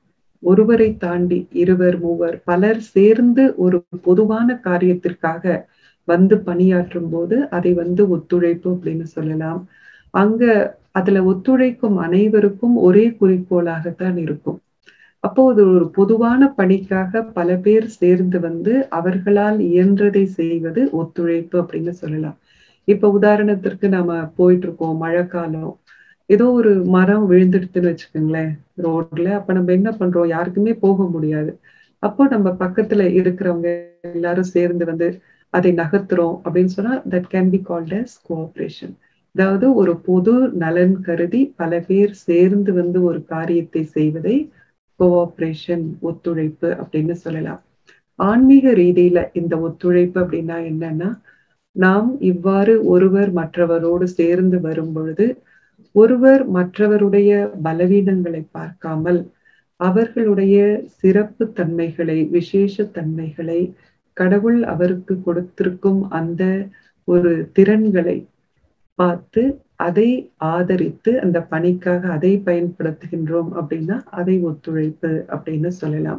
ஒருவரை தாண்டி இருவர் மூவர் பலர் சேர்ந்து ஒரு பொதுவான காரியத்திற்காக வந்து பணியாற்றும் போது அதை வந்து ஒத்துழைப்பு அப்படின்னு சொல்லலாம் அங்க அதுல ஒத்துழைக்கும் அனைவருக்கும் ஒரே குறிக்கோளாகத்தான் இருக்கும் அப்போ அது ஒரு பொதுவான பணிக்காக பல பேர் சேர்ந்து வந்து அவர்களால் இயன்றதை செய்வது ஒத்துழைப்பு அப்படின்னு சொல்லலாம் இப்ப உதாரணத்திற்கு நாம போயிட்டு இருக்கோம் மழை காலம் ஏதோ ஒரு மரம் விழுந்துடுதுன்னு வச்சுக்கோங்களேன் ரோட்ல அப்ப நம்ம என்ன பண்றோம் யாருக்குமே போக முடியாது அப்போ நம்ம பக்கத்துல இருக்கிறவங்க எல்லாரும் சேர்ந்து வந்து அதை நகர்த்துறோம் அப்படின்னு சொன்னா that can be called as cooperation அதாவது ஒரு பொது நலன் கருதி பல பேர் சேர்ந்து வந்து ஒரு காரியத்தை செய்வதை கோஆப்ரேஷன் ஒத்துழைப்பு அப்படின்னு சொல்லலாம் ஆன்மீக ரீதியில இந்த ஒத்துழைப்பு அப்படின்னா என்னன்னா நாம் இவ்வாறு ஒருவர் மற்றவரோடு சேர்ந்து வரும் பொழுது ஒருவர் மற்றவருடைய பலவீனங்களை பார்க்காமல் அவர்களுடைய சிறப்பு தன்மைகளை விசேஷ தன்மைகளை கடவுள் அவருக்கு கொடுத்திருக்கும் அந்த ஒரு திறன்களை பார்த்து அதை ஆதரித்து அந்த பணிக்காக அதை பயன்படுத்துகின்றோம் அப்படின்னா அதை ஒத்துழைப்பு அப்படின்னு சொல்லலாம்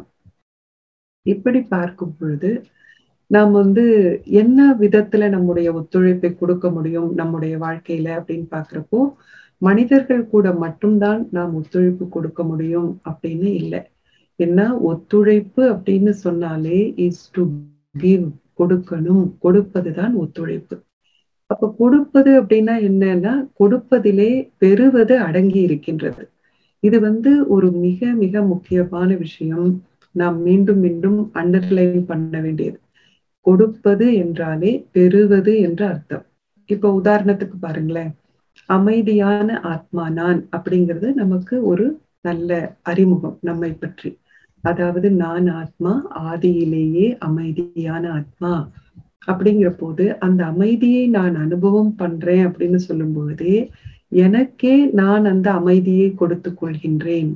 இப்படி பார்க்கும் பொழுது நாம் வந்து என்ன விதத்துல நம்முடைய ஒத்துழைப்பை கொடுக்க முடியும் நம்முடைய வாழ்க்கையில அப்படின்னு பாக்குறப்போ மனிதர்கள் கூட மட்டும்தான் நாம் ஒத்துழைப்பு கொடுக்க முடியும் அப்படின்னு இல்லை என்ன ஒத்துழைப்பு அப்படின்னு சொன்னாலே இஸ் டு கிவ் கொடுக்கணும் கொடுப்பதுதான் ஒத்துழைப்பு அப்ப கொடுப்பது அப்படின்னா என்னன்னா கொடுப்பதிலே பெறுவது அடங்கி இருக்கின்றது இது வந்து ஒரு மிக மிக முக்கியமான விஷயம் நாம் மீண்டும் மீண்டும் அண்டர்லைன் பண்ண வேண்டியது கொடுப்பது என்றாலே பெறுவது என்று அர்த்தம் இப்ப உதாரணத்துக்கு பாருங்களேன் அமைதியான ஆத்மா நான் அப்படிங்கிறது நமக்கு ஒரு நல்ல அறிமுகம் நம்மை பற்றி அதாவது நான் ஆத்மா ஆதியிலேயே அமைதியான ஆத்மா அப்படிங்கிற போது அந்த அமைதியை நான் அனுபவம் பண்றேன் அப்படின்னு சொல்லும் பொழுதே எனக்கே நான் அந்த அமைதியை கொடுத்து கொள்கின்றேன்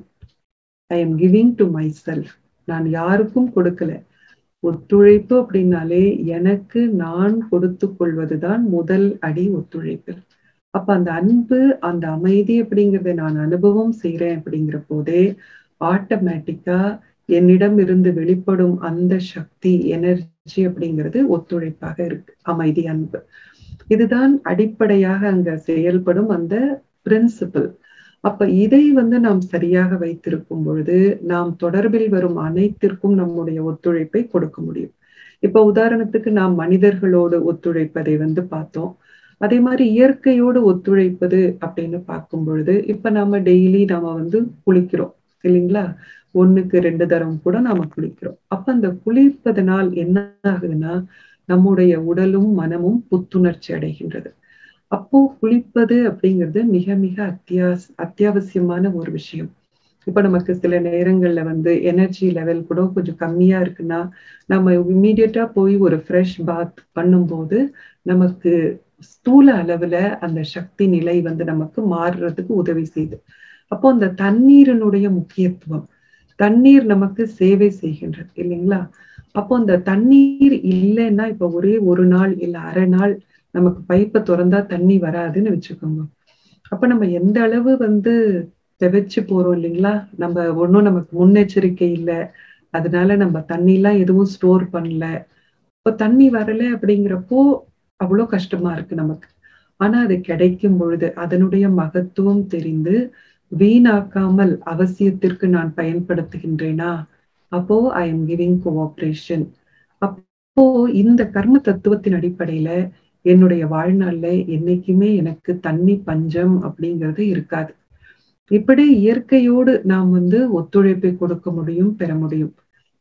I am giving to myself நான் யாருக்கும் கொடுக்கல ஒத்துழைப்பு அப்படின்னாலே எனக்கு நான் கொடுத்து கொள்வதுதான் முதல் அடி ஒத்துழைப்பு அப்ப அந்த அன்பு அந்த அமைதி அப்படிங்கறத நான் அனுபவம் செய்யறேன் அப்படிங்கிற போதே ஆட்டோமேட்டிக்கா என்னிடம் இருந்து வெளிப்படும் அந்த சக்தி எனர்ஜி அப்படிங்கிறது ஒத்துழைப்பாக இருக்கு அமைதி அன்பு இதுதான் அடிப்படையாக அங்க செயல்படும் அந்த பிரின்சிபிள் அப்ப இதை வந்து நாம் சரியாக வைத்திருக்கும் பொழுது நாம் தொடர்பில் வரும் அனைத்திற்கும் நம்முடைய ஒத்துழைப்பை கொடுக்க முடியும் இப்ப உதாரணத்துக்கு நாம் மனிதர்களோடு ஒத்துழைப்பதை வந்து பார்த்தோம் அதே மாதிரி இயற்கையோடு ஒத்துழைப்பது அப்படின்னு பார்க்கும் பொழுது இப்ப நாம டெய்லி நாம வந்து குளிக்கிறோம் இல்லைங்களா ஒண்ணுக்கு ரெண்டு தரம் கூட நாம குளிக்கிறோம் அப்ப அந்த குளிப்பதனால் என்ன ஆகுதுன்னா நம்முடைய உடலும் மனமும் புத்துணர்ச்சி அடைகின்றது அப்போ குளிப்பது அப்படிங்கிறது மிக மிக அத்தியாவ அத்தியாவசியமான ஒரு விஷயம் இப்ப நமக்கு சில நேரங்கள்ல வந்து எனர்ஜி லெவல் கூட கொஞ்சம் கம்மியா இருக்குன்னா நம்ம இம்மீடியட்டா போய் ஒரு ஃப்ரெஷ் பாத் பண்ணும்போது நமக்கு ஸ்தூல அளவுல அந்த சக்தி நிலை வந்து நமக்கு மாறுறதுக்கு உதவி செய்யுது அப்போ அந்த தண்ணீரினுடைய முக்கியத்துவம் தண்ணீர் நமக்கு சேவை செய்கின்றது இல்லைங்களா அப்போ அந்த தண்ணீர் இல்லைன்னா இப்ப ஒரே ஒரு நாள் இல்ல அரை நாள் நமக்கு பைப்பை திறந்தா தண்ணி வராதுன்னு வச்சுக்கோங்க அப்ப நம்ம எந்த அளவு வந்து தெவைச்சு போறோம் இல்லைங்களா நம்ம ஒன்றும் நமக்கு முன்னெச்சரிக்கை இல்லை அதனால நம்ம தண்ணி எல்லாம் எதுவும் ஸ்டோர் பண்ணல இப்போ தண்ணி வரல அப்படிங்கிறப்போ அவ்வளோ கஷ்டமா இருக்கு நமக்கு ஆனா அது கிடைக்கும் பொழுது அதனுடைய மகத்துவம் தெரிந்து வீணாக்காமல் அவசியத்திற்கு நான் பயன்படுத்துகின்றேனா அப்போ ஐ எம் கிவிங் கோஆப்ரேஷன் அப்போ இந்த கர்ம தத்துவத்தின் அடிப்படையில என்னுடைய வாழ்நாள்ல என்னைக்குமே எனக்கு தண்ணி பஞ்சம் அப்படிங்கிறது இருக்காது இப்படி இயற்கையோடு நாம் வந்து ஒத்துழைப்பை கொடுக்க முடியும் பெற முடியும்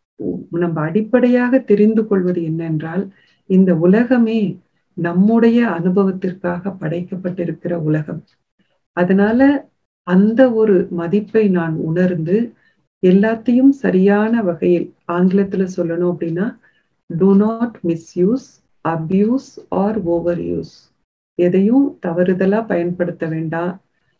நம்ம அடிப்படையாக தெரிந்து கொள்வது என்னென்றால் இந்த உலகமே நம்முடைய அனுபவத்திற்காக படைக்கப்பட்டிருக்கிற உலகம் அதனால அந்த ஒரு மதிப்பை நான் உணர்ந்து எல்லாத்தையும் சரியான வகையில் ஆங்கிலத்துல சொல்லணும் அப்படின்னா do not misuse abuse or overuse எதையும் தவறுதலா பயன்படுத்த வேண்டாம்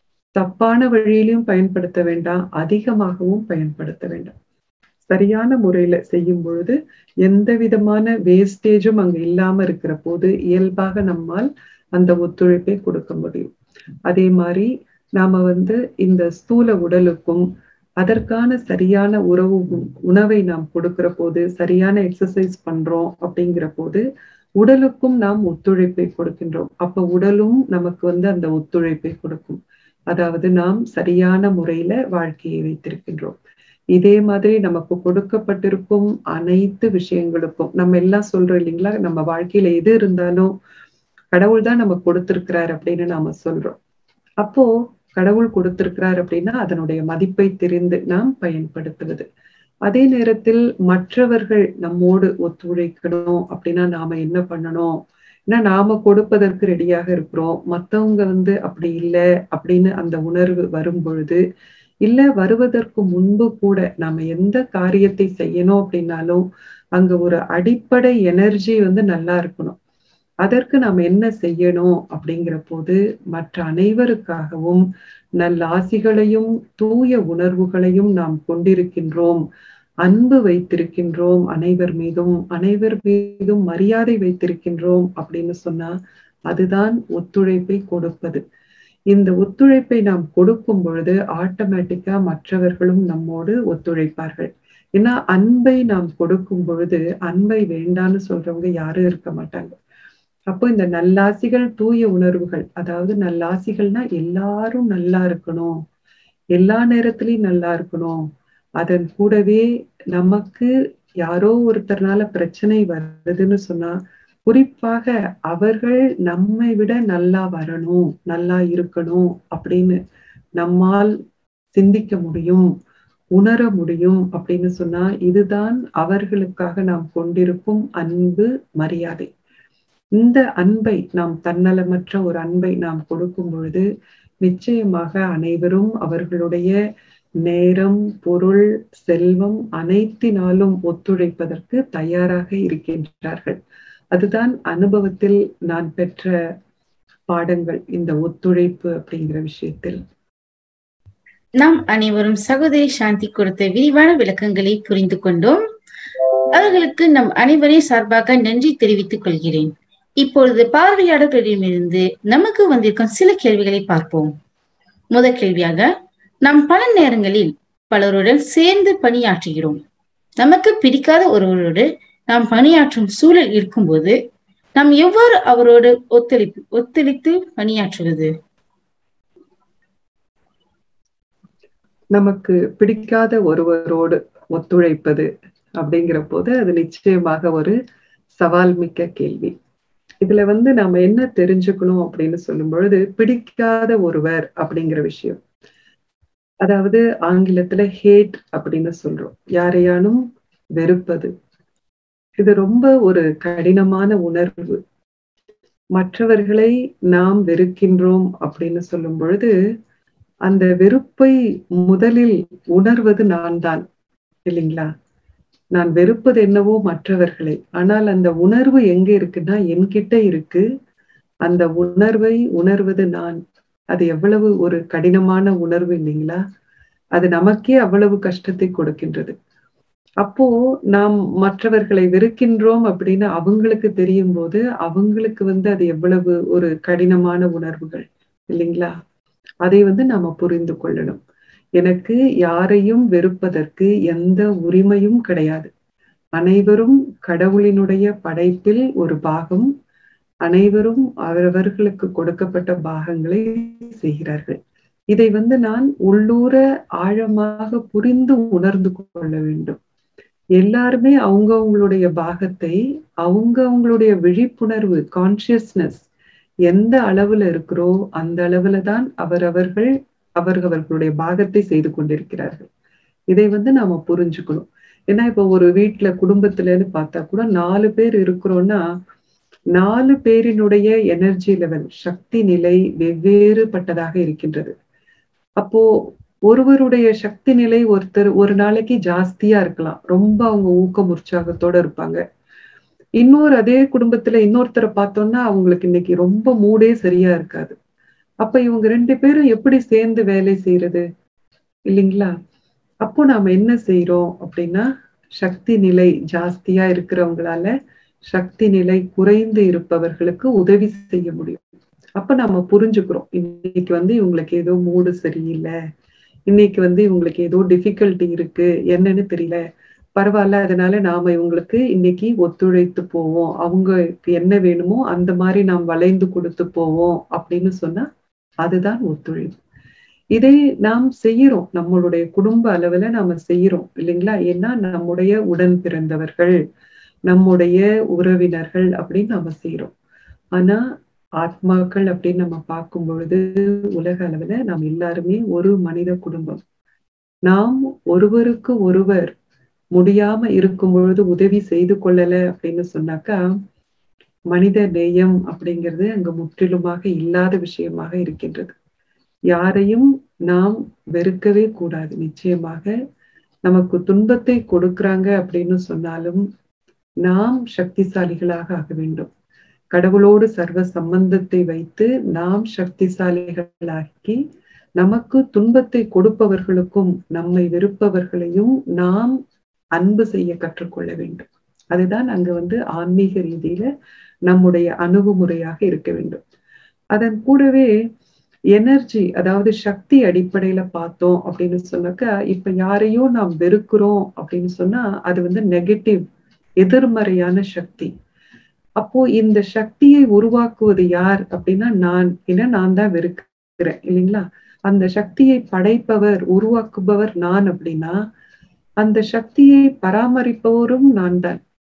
தப்பான வழியிலையும் பயன்படுத்த வேண்டாம் அதிகமாகவும் பயன்படுத்த வேண்டாம் சரியான முறையில செய்யும் பொழுது எந்த விதமான வேஸ்டேஜும் அங்க இல்லாம இருக்கிற போது இயல்பாக நம்மால் அந்த ஒத்துழைப்பை கொடுக்க முடியும் அதே மாதிரி நாம வந்து இந்த ஸ்தூல உடலுக்கும் அதற்கான சரியான உறவு உணவை நாம் கொடுக்கிற போது சரியான எக்ஸசைஸ் பண்றோம் அப்படிங்கிற போது உடலுக்கும் நாம் ஒத்துழைப்பை கொடுக்கின்றோம் அப்ப உடலும் நமக்கு வந்து அந்த ஒத்துழைப்பை கொடுக்கும் அதாவது நாம் சரியான முறையில வாழ்க்கையை வைத்திருக்கின்றோம் இதே மாதிரி நமக்கு கொடுக்கப்பட்டிருக்கும் அனைத்து விஷயங்களுக்கும் நம்ம எல்லாம் சொல்றோம் இல்லைங்களா நம்ம வாழ்க்கையில எது இருந்தாலும் கடவுள் தான் நமக்கு கொடுத்திருக்கிறார் அப்படின்னு நாம சொல்றோம் அப்போ கடவுள் கொடுத்திருக்கிறார் அப்படின்னா அதனுடைய மதிப்பை தெரிந்து நாம் பயன்படுத்துவது அதே நேரத்தில் மற்றவர்கள் நம்மோடு ஒத்துழைக்கணும் அப்படின்னா நாம என்ன பண்ணணும் ஏன்னா நாம கொடுப்பதற்கு ரெடியாக இருக்கிறோம் மத்தவங்க வந்து அப்படி இல்லை அப்படின்னு அந்த உணர்வு வரும் பொழுது இல்ல வருவதற்கு முன்பு கூட நாம எந்த காரியத்தை செய்யணும் அப்படின்னாலும் அங்க ஒரு அடிப்படை எனர்ஜி வந்து நல்லா இருக்கணும் அதற்கு நாம் என்ன செய்யணும் அப்படிங்கிற போது மற்ற அனைவருக்காகவும் நல்ல ஆசிகளையும் தூய உணர்வுகளையும் நாம் கொண்டிருக்கின்றோம் அன்பு வைத்திருக்கின்றோம் அனைவர் மீதும் அனைவர் மீதும் மரியாதை வைத்திருக்கின்றோம் அப்படின்னு சொன்னா அதுதான் ஒத்துழைப்பை கொடுப்பது இந்த ஒத்துழைப்பை நாம் கொடுக்கும் பொழுது ஆட்டோமேட்டிக்கா மற்றவர்களும் நம்மோடு ஒத்துழைப்பார்கள் ஏன்னா அன்பை நாம் கொடுக்கும் பொழுது அன்பை வேண்டான்னு சொல்றவங்க யாரும் இருக்க மாட்டாங்க அப்போ இந்த நல்லாசிகள் தூய உணர்வுகள் அதாவது நல்லாசிகள்னா எல்லாரும் நல்லா இருக்கணும் எல்லா நேரத்திலயும் நல்லா இருக்கணும் அதன் கூடவே நமக்கு யாரோ ஒருத்தர்னால பிரச்சனை வருதுன்னு சொன்னா குறிப்பாக அவர்கள் நம்மை விட நல்லா வரணும் நல்லா இருக்கணும் அப்படின்னு நம்மால் சிந்திக்க முடியும் உணர முடியும் அப்படின்னு சொன்னா இதுதான் அவர்களுக்காக நாம் கொண்டிருக்கும் அன்பு மரியாதை இந்த அன்பை நாம் தன்னலமற்ற ஒரு அன்பை நாம் கொடுக்கும் பொழுது நிச்சயமாக அனைவரும் அவர்களுடைய நேரம் பொருள் செல்வம் அனைத்தினாலும் ஒத்துழைப்பதற்கு தயாராக இருக்கின்றார்கள் அதுதான் அனுபவத்தில் நான் பெற்ற பாடங்கள் இந்த ஒத்துழைப்பு அப்படிங்கிற விஷயத்தில் நாம் அனைவரும் சகோதரி சாந்தி கொடுத்த விரிவான விளக்கங்களை புரிந்து கொண்டோம் அவர்களுக்கு நம் அனைவரின் சார்பாக நன்றி தெரிவித்துக் கொள்கிறேன் இப்பொழுது பார்வையாளர்களிடமிருந்து நமக்கு வந்திருக்கும் சில கேள்விகளை பார்ப்போம் முதல் கேள்வியாக நாம் பல நேரங்களில் பலருடன் சேர்ந்து பணியாற்றுகிறோம் நமக்கு பிடிக்காத ஒருவரோடு நாம் பணியாற்றும் சூழல் இருக்கும்போது நாம் எவ்வாறு அவரோடு ஒத்துழைப்பு ஒத்துழைத்து பணியாற்றுவது நமக்கு பிடிக்காத ஒருவரோடு ஒத்துழைப்பது அப்படிங்கிற போது அது நிச்சயமாக ஒரு சவால் மிக்க கேள்வி இதுல வந்து நாம என்ன தெரிஞ்சுக்கணும் அப்படின்னு சொல்லும் பொழுது பிடிக்காத ஒருவர் அப்படிங்கிற விஷயம் அதாவது ஆங்கிலத்துல ஹேட் அப்படின்னு சொல்றோம் யாரையானும் வெறுப்பது இது ரொம்ப ஒரு கடினமான உணர்வு மற்றவர்களை நாம் வெறுக்கின்றோம் அப்படின்னு சொல்லும் பொழுது அந்த வெறுப்பை முதலில் உணர்வது நான் தான் இல்லைங்களா நான் வெறுப்பது என்னவோ மற்றவர்களை ஆனால் அந்த உணர்வு எங்க இருக்குன்னா என்கிட்ட இருக்கு அந்த உணர்வை உணர்வது நான் அது எவ்வளவு ஒரு கடினமான உணர்வு இல்லைங்களா அது நமக்கே அவ்வளவு கஷ்டத்தை கொடுக்கின்றது அப்போ நாம் மற்றவர்களை வெறுக்கின்றோம் அப்படின்னு அவங்களுக்கு தெரியும் போது அவங்களுக்கு வந்து அது எவ்வளவு ஒரு கடினமான உணர்வுகள் இல்லைங்களா அதை வந்து நாம புரிந்து கொள்ளணும் எனக்கு யாரையும் வெறுப்பதற்கு எந்த உரிமையும் கிடையாது அனைவரும் கடவுளினுடைய படைப்பில் ஒரு பாகம் அனைவரும் அவரவர்களுக்கு கொடுக்கப்பட்ட பாகங்களை செய்கிறார்கள் இதை வந்து நான் உள்ளூர ஆழமாக புரிந்து உணர்ந்து கொள்ள வேண்டும் எல்லாருமே அவங்க அவங்களுடைய பாகத்தை அவங்க அவங்களுடைய விழிப்புணர்வு கான்சியஸ்னஸ் எந்த அளவுல இருக்கிறோ அந்த அளவுல தான் அவரவர்கள் அவர்களுடைய பாகத்தை செய்து கொண்டிருக்கிறார்கள் இதை வந்து நாம புரிஞ்சுக்கணும் ஏன்னா இப்ப ஒரு வீட்டுல குடும்பத்துலன்னு பார்த்தா கூட நாலு பேர் இருக்கிறோம்னா நாலு பேரினுடைய எனர்ஜி லெவல் சக்தி நிலை வெவ்வேறுபட்டதாக இருக்கின்றது அப்போ ஒருவருடைய சக்தி நிலை ஒருத்தர் ஒரு நாளைக்கு ஜாஸ்தியா இருக்கலாம் ரொம்ப அவங்க ஊக்கம் உற்சாகத்தோட இருப்பாங்க இன்னொரு அதே குடும்பத்துல இன்னொருத்தரை பார்த்தோம்னா அவங்களுக்கு இன்னைக்கு ரொம்ப மூடே சரியா இருக்காது அப்ப இவங்க ரெண்டு பேரும் எப்படி சேர்ந்து வேலை செய்யறது இல்லைங்களா அப்போ நாம என்ன செய்யறோம் அப்படின்னா சக்தி நிலை ஜாஸ்தியா இருக்கிறவங்களால சக்தி நிலை குறைந்து இருப்பவர்களுக்கு உதவி செய்ய முடியும் அப்ப நம்ம புரிஞ்சுக்கிறோம் இன்னைக்கு வந்து இவங்களுக்கு ஏதோ மூடு சரியில்லை இன்னைக்கு வந்து இவங்களுக்கு ஏதோ டிஃபிகல்ட்டி இருக்கு என்னன்னு தெரியல பரவாயில்ல அதனால நாம இவங்களுக்கு இன்னைக்கு ஒத்துழைத்து போவோம் அவங்களுக்கு என்ன வேணுமோ அந்த மாதிரி நாம் வளைந்து கொடுத்து போவோம் அப்படின்னு சொன்னா அதுதான் ஒத்துழைப்பு இதை நாம் செய்யறோம் நம்மளுடைய குடும்ப அளவுல நாம செய்யறோம் இல்லைங்களா ஏன்னா நம்முடைய உடன் பிறந்தவர்கள் நம்முடைய உறவினர்கள் அப்படின்னு நாம செய்யறோம் ஆனா ஆத்மாக்கள் அப்படின்னு நம்ம பார்க்கும் பொழுது உலக அளவுல நாம் எல்லாருமே ஒரு மனித குடும்பம் நாம் ஒருவருக்கு ஒருவர் முடியாம இருக்கும் பொழுது உதவி செய்து கொள்ளல அப்படின்னு சொன்னாக்கா மனித நேயம் அப்படிங்கிறது அங்க முற்றிலுமாக இல்லாத விஷயமாக இருக்கின்றது யாரையும் நாம் வெறுக்கவே கூடாது நிச்சயமாக நமக்கு துன்பத்தை கொடுக்கறாங்க அப்படின்னு சொன்னாலும் நாம் சக்திசாலிகளாக ஆக வேண்டும் கடவுளோடு சர்வ சம்பந்தத்தை வைத்து நாம் சக்திசாலிகளாக்கி நமக்கு துன்பத்தை கொடுப்பவர்களுக்கும் நம்மை வெறுப்பவர்களையும் நாம் அன்பு செய்ய கற்றுக்கொள்ள வேண்டும் அதுதான் அங்க வந்து ஆன்மீக ரீதியில நம்முடைய அணுகுமுறையாக இருக்க வேண்டும் அதன் கூடவே எனர்ஜி அதாவது சக்தி அடிப்படையில பார்த்தோம் அப்படின்னு சொன்னாக்கா இப்ப யாரையோ நாம் வெறுக்கிறோம் அப்படின்னு சொன்னா அது வந்து நெகட்டிவ் எதிர்மறையான சக்தி அப்போ இந்த சக்தியை உருவாக்குவது யார் அப்படின்னா நான் ஏன்னா நான் தான் வெறுக்கிறேன் இல்லைங்களா அந்த சக்தியை படைப்பவர் உருவாக்குபவர் நான் அப்படின்னா அந்த சக்தியை பராமரிப்பவரும் நான் தான்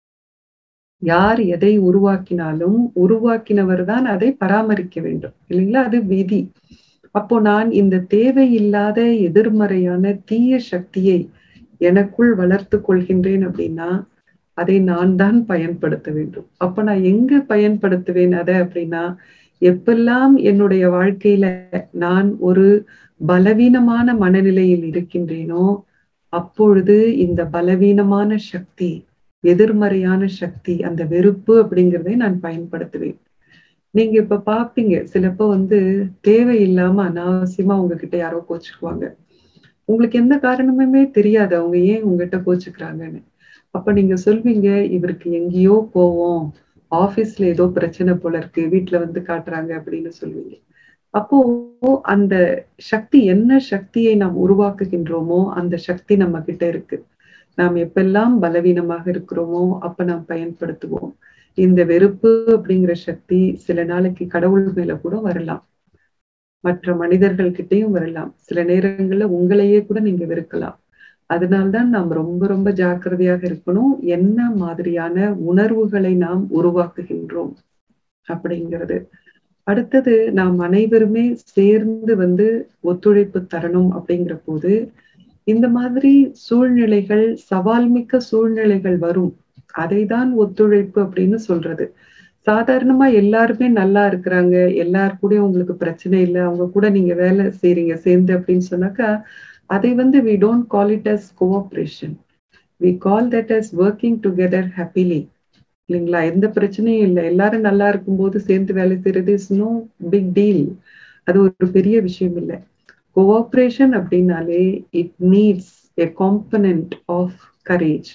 யார் எதை உருவாக்கினாலும் உருவாக்கினவர் தான் அதை பராமரிக்க வேண்டும் இல்லைங்களா அது விதி அப்போ நான் இந்த தேவையில்லாத எதிர்மறையான தீய சக்தியை எனக்குள் வளர்த்து கொள்கின்றேன் அப்படின்னா அதை நான் தான் பயன்படுத்த வேண்டும் அப்ப நான் எங்க பயன்படுத்துவேன் அதை அப்படின்னா எப்பெல்லாம் என்னுடைய வாழ்க்கையில நான் ஒரு பலவீனமான மனநிலையில் இருக்கின்றேனோ அப்பொழுது இந்த பலவீனமான சக்தி எதிர்மறையான சக்தி அந்த வெறுப்பு அப்படிங்கிறதை நான் பயன்படுத்துவேன் நீங்க இப்ப பாப்பீங்க சிலப்போ வந்து தேவையில்லாம அனாவசியமா உங்ககிட்ட யாரோ கோச்சுக்குவாங்க உங்களுக்கு எந்த காரணமுமே தெரியாது அவங்க ஏன் உங்ககிட்ட கோச்சுக்கிறாங்கன்னு அப்ப நீங்க சொல்வீங்க இவருக்கு எங்கேயோ போவோம் ஆபீஸ்ல ஏதோ பிரச்சனை போல இருக்கு வீட்டுல வந்து காட்டுறாங்க அப்படின்னு சொல்வீங்க அப்போ அந்த சக்தி என்ன சக்தியை நாம் உருவாக்குகின்றோமோ அந்த சக்தி நம்ம கிட்ட இருக்கு நாம் எப்பெல்லாம் பலவீனமாக இருக்கிறோமோ அப்ப நாம் பயன்படுத்துவோம் இந்த வெறுப்பு அப்படிங்கிற சக்தி சில நாளைக்கு கடவுள் மேல கூட வரலாம் மற்ற மனிதர்கள் கிட்டயும் வரலாம் சில நேரங்கள்ல உங்களையே கூட நீங்க வெறுக்கலாம் அதனால்தான் நாம் ரொம்ப ரொம்ப ஜாக்கிரதையாக இருக்கணும் என்ன மாதிரியான உணர்வுகளை நாம் உருவாக்குகின்றோம் அப்படிங்கிறது அடுத்தது நாம் அனைவருமே சேர்ந்து வந்து ஒத்துழைப்பு தரணும் அப்படிங்கிற போது இந்த மாதிரி சூழ்நிலைகள் சவால் மிக்க சூழ்நிலைகள் வரும் அதை தான் ஒத்துழைப்பு அப்படின்னு சொல்றது சாதாரணமா எல்லாருமே நல்லா இருக்கிறாங்க எல்லார் கூடயும் உங்களுக்கு பிரச்சனை இல்லை அவங்க கூட நீங்க வேலை செய்றீங்க சேர்ந்து அப்படின்னு சொன்னாக்கா அதை வந்து we don't call it as cooperation we call that as working together happily இல்லைங்களா எந்த பிரச்சனையும் இல்லை எல்லாரும் நல்லா இருக்கும்போது சேர்ந்து வேலை செய்யறது இஸ் நோ பிக் டீல் அது ஒரு பெரிய விஷயம் இல்லை கோஆப்ரேஷன் அப்படின்னாலே it needs a component of courage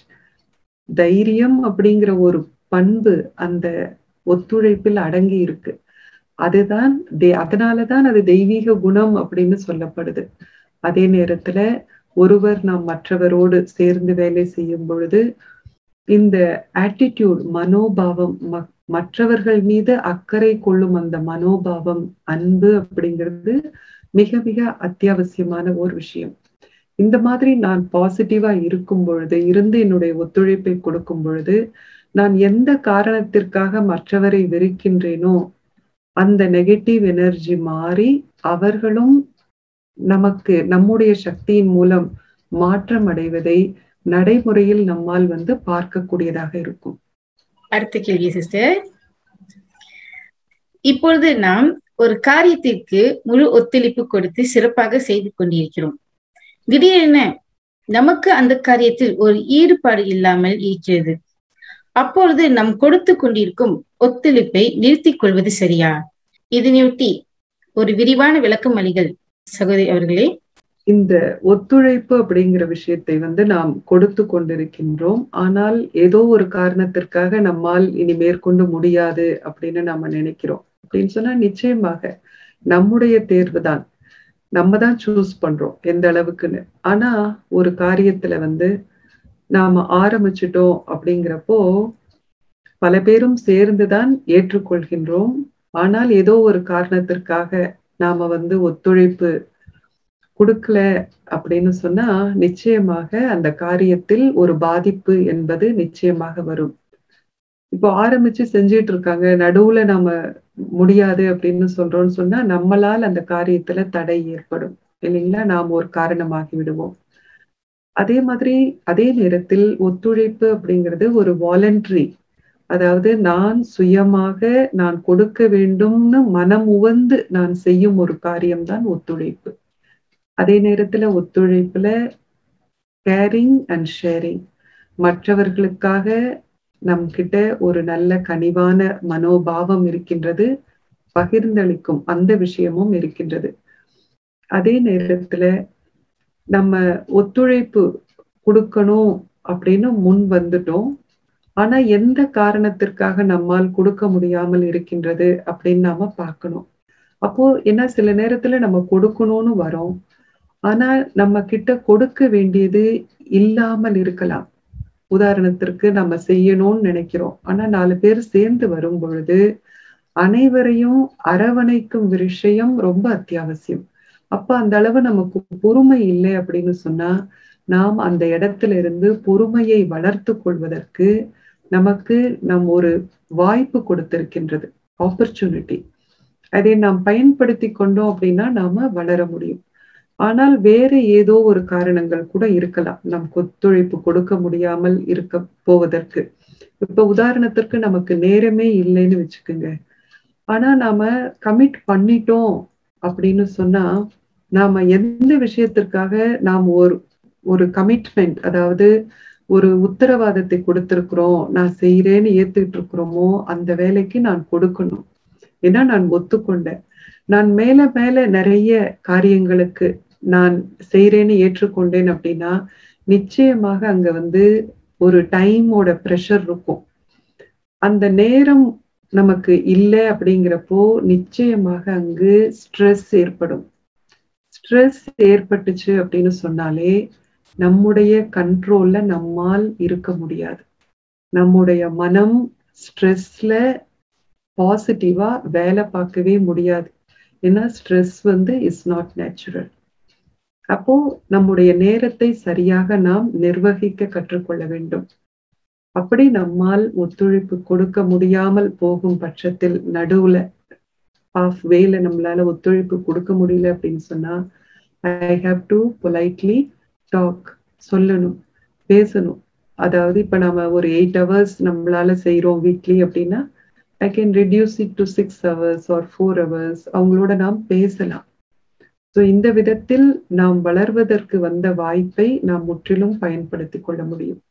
தைரியம் அப்படிங்கிற ஒரு பண்பு அந்த ஒத்துழைப்பில் அடங்கி இருக்கு அதுதான் அதனாலதான் அது தெய்வீக குணம் அப்படின்னு சொல்லப்படுது அதே நேரத்துல ஒருவர் நாம் மற்றவரோடு சேர்ந்து வேலை செய்யும் பொழுது இந்த ஆட்டிடியூட் மனோபாவம் மற்றவர்கள் மீது அக்கறை கொள்ளும் அந்த மனோபாவம் அன்பு அப்படிங்கிறது மிக மிக அத்தியாவசியமான ஒரு விஷயம் இந்த மாதிரி நான் பாசிட்டிவா இருக்கும் பொழுது இருந்து என்னுடைய ஒத்துழைப்பை கொடுக்கும் பொழுது நான் எந்த காரணத்திற்காக மற்றவரை வெறுக்கின்றேனோ அந்த நெகட்டிவ் எனர்ஜி மாறி அவர்களும் நமக்கு நம்முடைய சக்தியின் மூலம் மாற்றம் அடைவதை நடைமுறையில் நம்மால் வந்து பார்க்கக்கூடியதாக இருக்கும் அடுத்த கேள்வி சிஸ்டர் இப்பொழுது நாம் ஒரு காரியத்திற்கு முழு ஒத்துழைப்பு கொடுத்து சிறப்பாக செய்து கொண்டிருக்கிறோம் திடீரென நமக்கு அந்த காரியத்தில் ஒரு ஈடுபாடு இல்லாமல் இருக்கிறது அப்பொழுது நாம் கொடுத்து கொண்டிருக்கும் ஒத்துழைப்பை நிறுத்திக் கொள்வது சரியா இதனையொட்டி ஒரு விரிவான விளக்கம் அளிகள் சகோதரி அவர்களே இந்த ஒத்துழைப்பு அப்படிங்கிற விஷயத்தை வந்து நாம் கொடுத்து கொண்டிருக்கின்றோம் ஆனால் ஏதோ ஒரு காரணத்திற்காக நம்மால் இனி மேற்கொண்டு முடியாது அப்படின்னு நாம நினைக்கிறோம் அப்படின்னு சொன்னா நிச்சயமாக நம்முடைய தேர்வு தான் நம்ம தான் சூஸ் பண்றோம் எந்த அளவுக்குன்னு ஆனா ஒரு காரியத்துல வந்து நாம ஆரம்பிச்சிட்டோம் அப்படிங்கிறப்போ பல பேரும் சேர்ந்துதான் ஏற்றுக்கொள்கின்றோம் ஆனால் ஏதோ ஒரு காரணத்திற்காக நாம வந்து ஒத்துழைப்பு கொடுக்கல அப்படின்னு சொன்னா நிச்சயமாக அந்த காரியத்தில் ஒரு பாதிப்பு என்பது நிச்சயமாக வரும் இப்போ ஆரம்பிச்சு செஞ்சிட்டு இருக்காங்க நடுவுல நாம முடியாது அப்படின்னு சொல்றோம்னு சொன்னா நம்மளால் அந்த காரியத்துல தடை ஏற்படும் இல்லைங்களா நாம் ஒரு காரணமாகி விடுவோம் அதே மாதிரி அதே நேரத்தில் ஒத்துழைப்பு அப்படிங்கிறது ஒரு வாலண்டரி அதாவது நான் சுயமாக நான் கொடுக்க வேண்டும்னு மனம் உவந்து நான் செய்யும் ஒரு காரியம்தான் ஒத்துழைப்பு அதே நேரத்துல ஒத்துழைப்புல கேரிங் அண்ட் ஷேரிங் மற்றவர்களுக்காக நம் கிட்ட ஒரு நல்ல கனிவான மனோபாவம் இருக்கின்றது பகிர்ந்தளிக்கும் அந்த விஷயமும் இருக்கின்றது அதே நேரத்துல நம்ம ஒத்துழைப்பு கொடுக்கணும் அப்படின்னு முன் வந்துட்டோம் ஆனா எந்த காரணத்திற்காக நம்மால் கொடுக்க முடியாமல் இருக்கின்றது அப்படின்னு நாம பார்க்கணும் அப்போ என்ன சில நேரத்துல நம்ம கொடுக்கணும்னு வரோம் ஆனா நம்ம கிட்ட கொடுக்க வேண்டியது இல்லாமல் இருக்கலாம் உதாரணத்திற்கு நம்ம செய்யணும்னு நினைக்கிறோம் ஆனா நாலு பேர் சேர்ந்து வரும் பொழுது அனைவரையும் அரவணைக்கும் விஷயம் ரொம்ப அத்தியாவசியம் அப்ப அந்த அளவு நமக்கு பொறுமை இல்லை அப்படின்னு சொன்னா நாம் அந்த இடத்துல இருந்து பொறுமையை வளர்த்து கொள்வதற்கு நமக்கு நம் ஒரு வாய்ப்பு கொடுத்திருக்கின்றது ஆப்பர்ச்சுனிட்டி அதை நாம் பயன்படுத்தி கொண்டோம் அப்படின்னா நாம வளர முடியும் ஆனால் வேற ஏதோ ஒரு காரணங்கள் கூட இருக்கலாம் நம் ஒத்துழைப்பு கொடுக்க முடியாமல் இருக்க போவதற்கு இப்ப உதாரணத்திற்கு நமக்கு நேரமே இல்லைன்னு வச்சுக்கோங்க ஆனா நாம கமிட் பண்ணிட்டோம் அப்படின்னு சொன்னா நாம எந்த விஷயத்திற்காக நாம் ஒரு ஒரு கமிட்மெண்ட் அதாவது ஒரு உத்தரவாதத்தை கொடுத்திருக்கிறோம் நான் செய்யறேன்னு ஏத்துக்கிட்டு இருக்கிறோமோ அந்த வேலைக்கு நான் கொடுக்கணும் ஏன்னா நான் ஒத்துக்கொண்டேன் நான் மேல மேல நிறைய காரியங்களுக்கு நான் செய்யறேன்னு ஏற்றுக்கொண்டேன் அப்படின்னா நிச்சயமாக அங்க வந்து ஒரு டைமோட ப்ரெஷர் இருக்கும் அந்த நேரம் நமக்கு இல்லை அப்படிங்கிறப்போ நிச்சயமாக அங்கு ஸ்ட்ரெஸ் ஏற்படும் ஸ்ட்ரெஸ் ஏற்பட்டுச்சு அப்படின்னு சொன்னாலே நம்முடைய கண்ட்ரோல்ல நம்மால் இருக்க முடியாது நம்முடைய மனம் ஸ்ட்ரெஸ்ல பாசிட்டிவா வேலை பார்க்கவே முடியாது ஏன்னா ஸ்ட்ரெஸ் வந்து இஸ் நாட் நேச்சுரல் அப்போ நம்முடைய நேரத்தை சரியாக நாம் நிர்வகிக்க கற்றுக்கொள்ள வேண்டும் அப்படி நம்மால் ஒத்துழைப்பு கொடுக்க முடியாமல் போகும் பட்சத்தில் நடுவுல ஆஃப் வேல நம்மளால ஒத்துழைப்பு கொடுக்க முடியல அப்படின்னு சொன்னா I have to politely talk சொல்லணும் பேசணும் அதாவது இப்ப நம்ம ஒரு எயிட் ஹவர்ஸ் நம்மளால செய்யறோம் வீக்லி அப்படின்னா I can reduce it to six hours or four hours அவங்களோட நாம் பேசலாம் ஸோ இந்த விதத்தில் நாம் வளர்வதற்கு வந்த வாய்ப்பை நாம் முற்றிலும் பயன்படுத்திக் கொள்ள முடியும்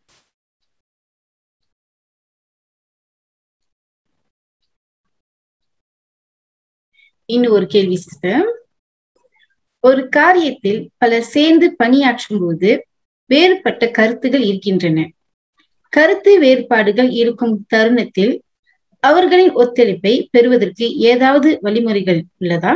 இன்னும் ஒரு கேள்வி சிஸ்டர் ஒரு காரியத்தில் பலர் சேர்ந்து பணியாற்றும் போது வேறுபட்ட கருத்துகள் இருக்கின்றன கருத்து வேறுபாடுகள் இருக்கும் தருணத்தில் அவர்களின் ஒத்துழைப்பை பெறுவதற்கு ஏதாவது வழிமுறைகள் உள்ளதா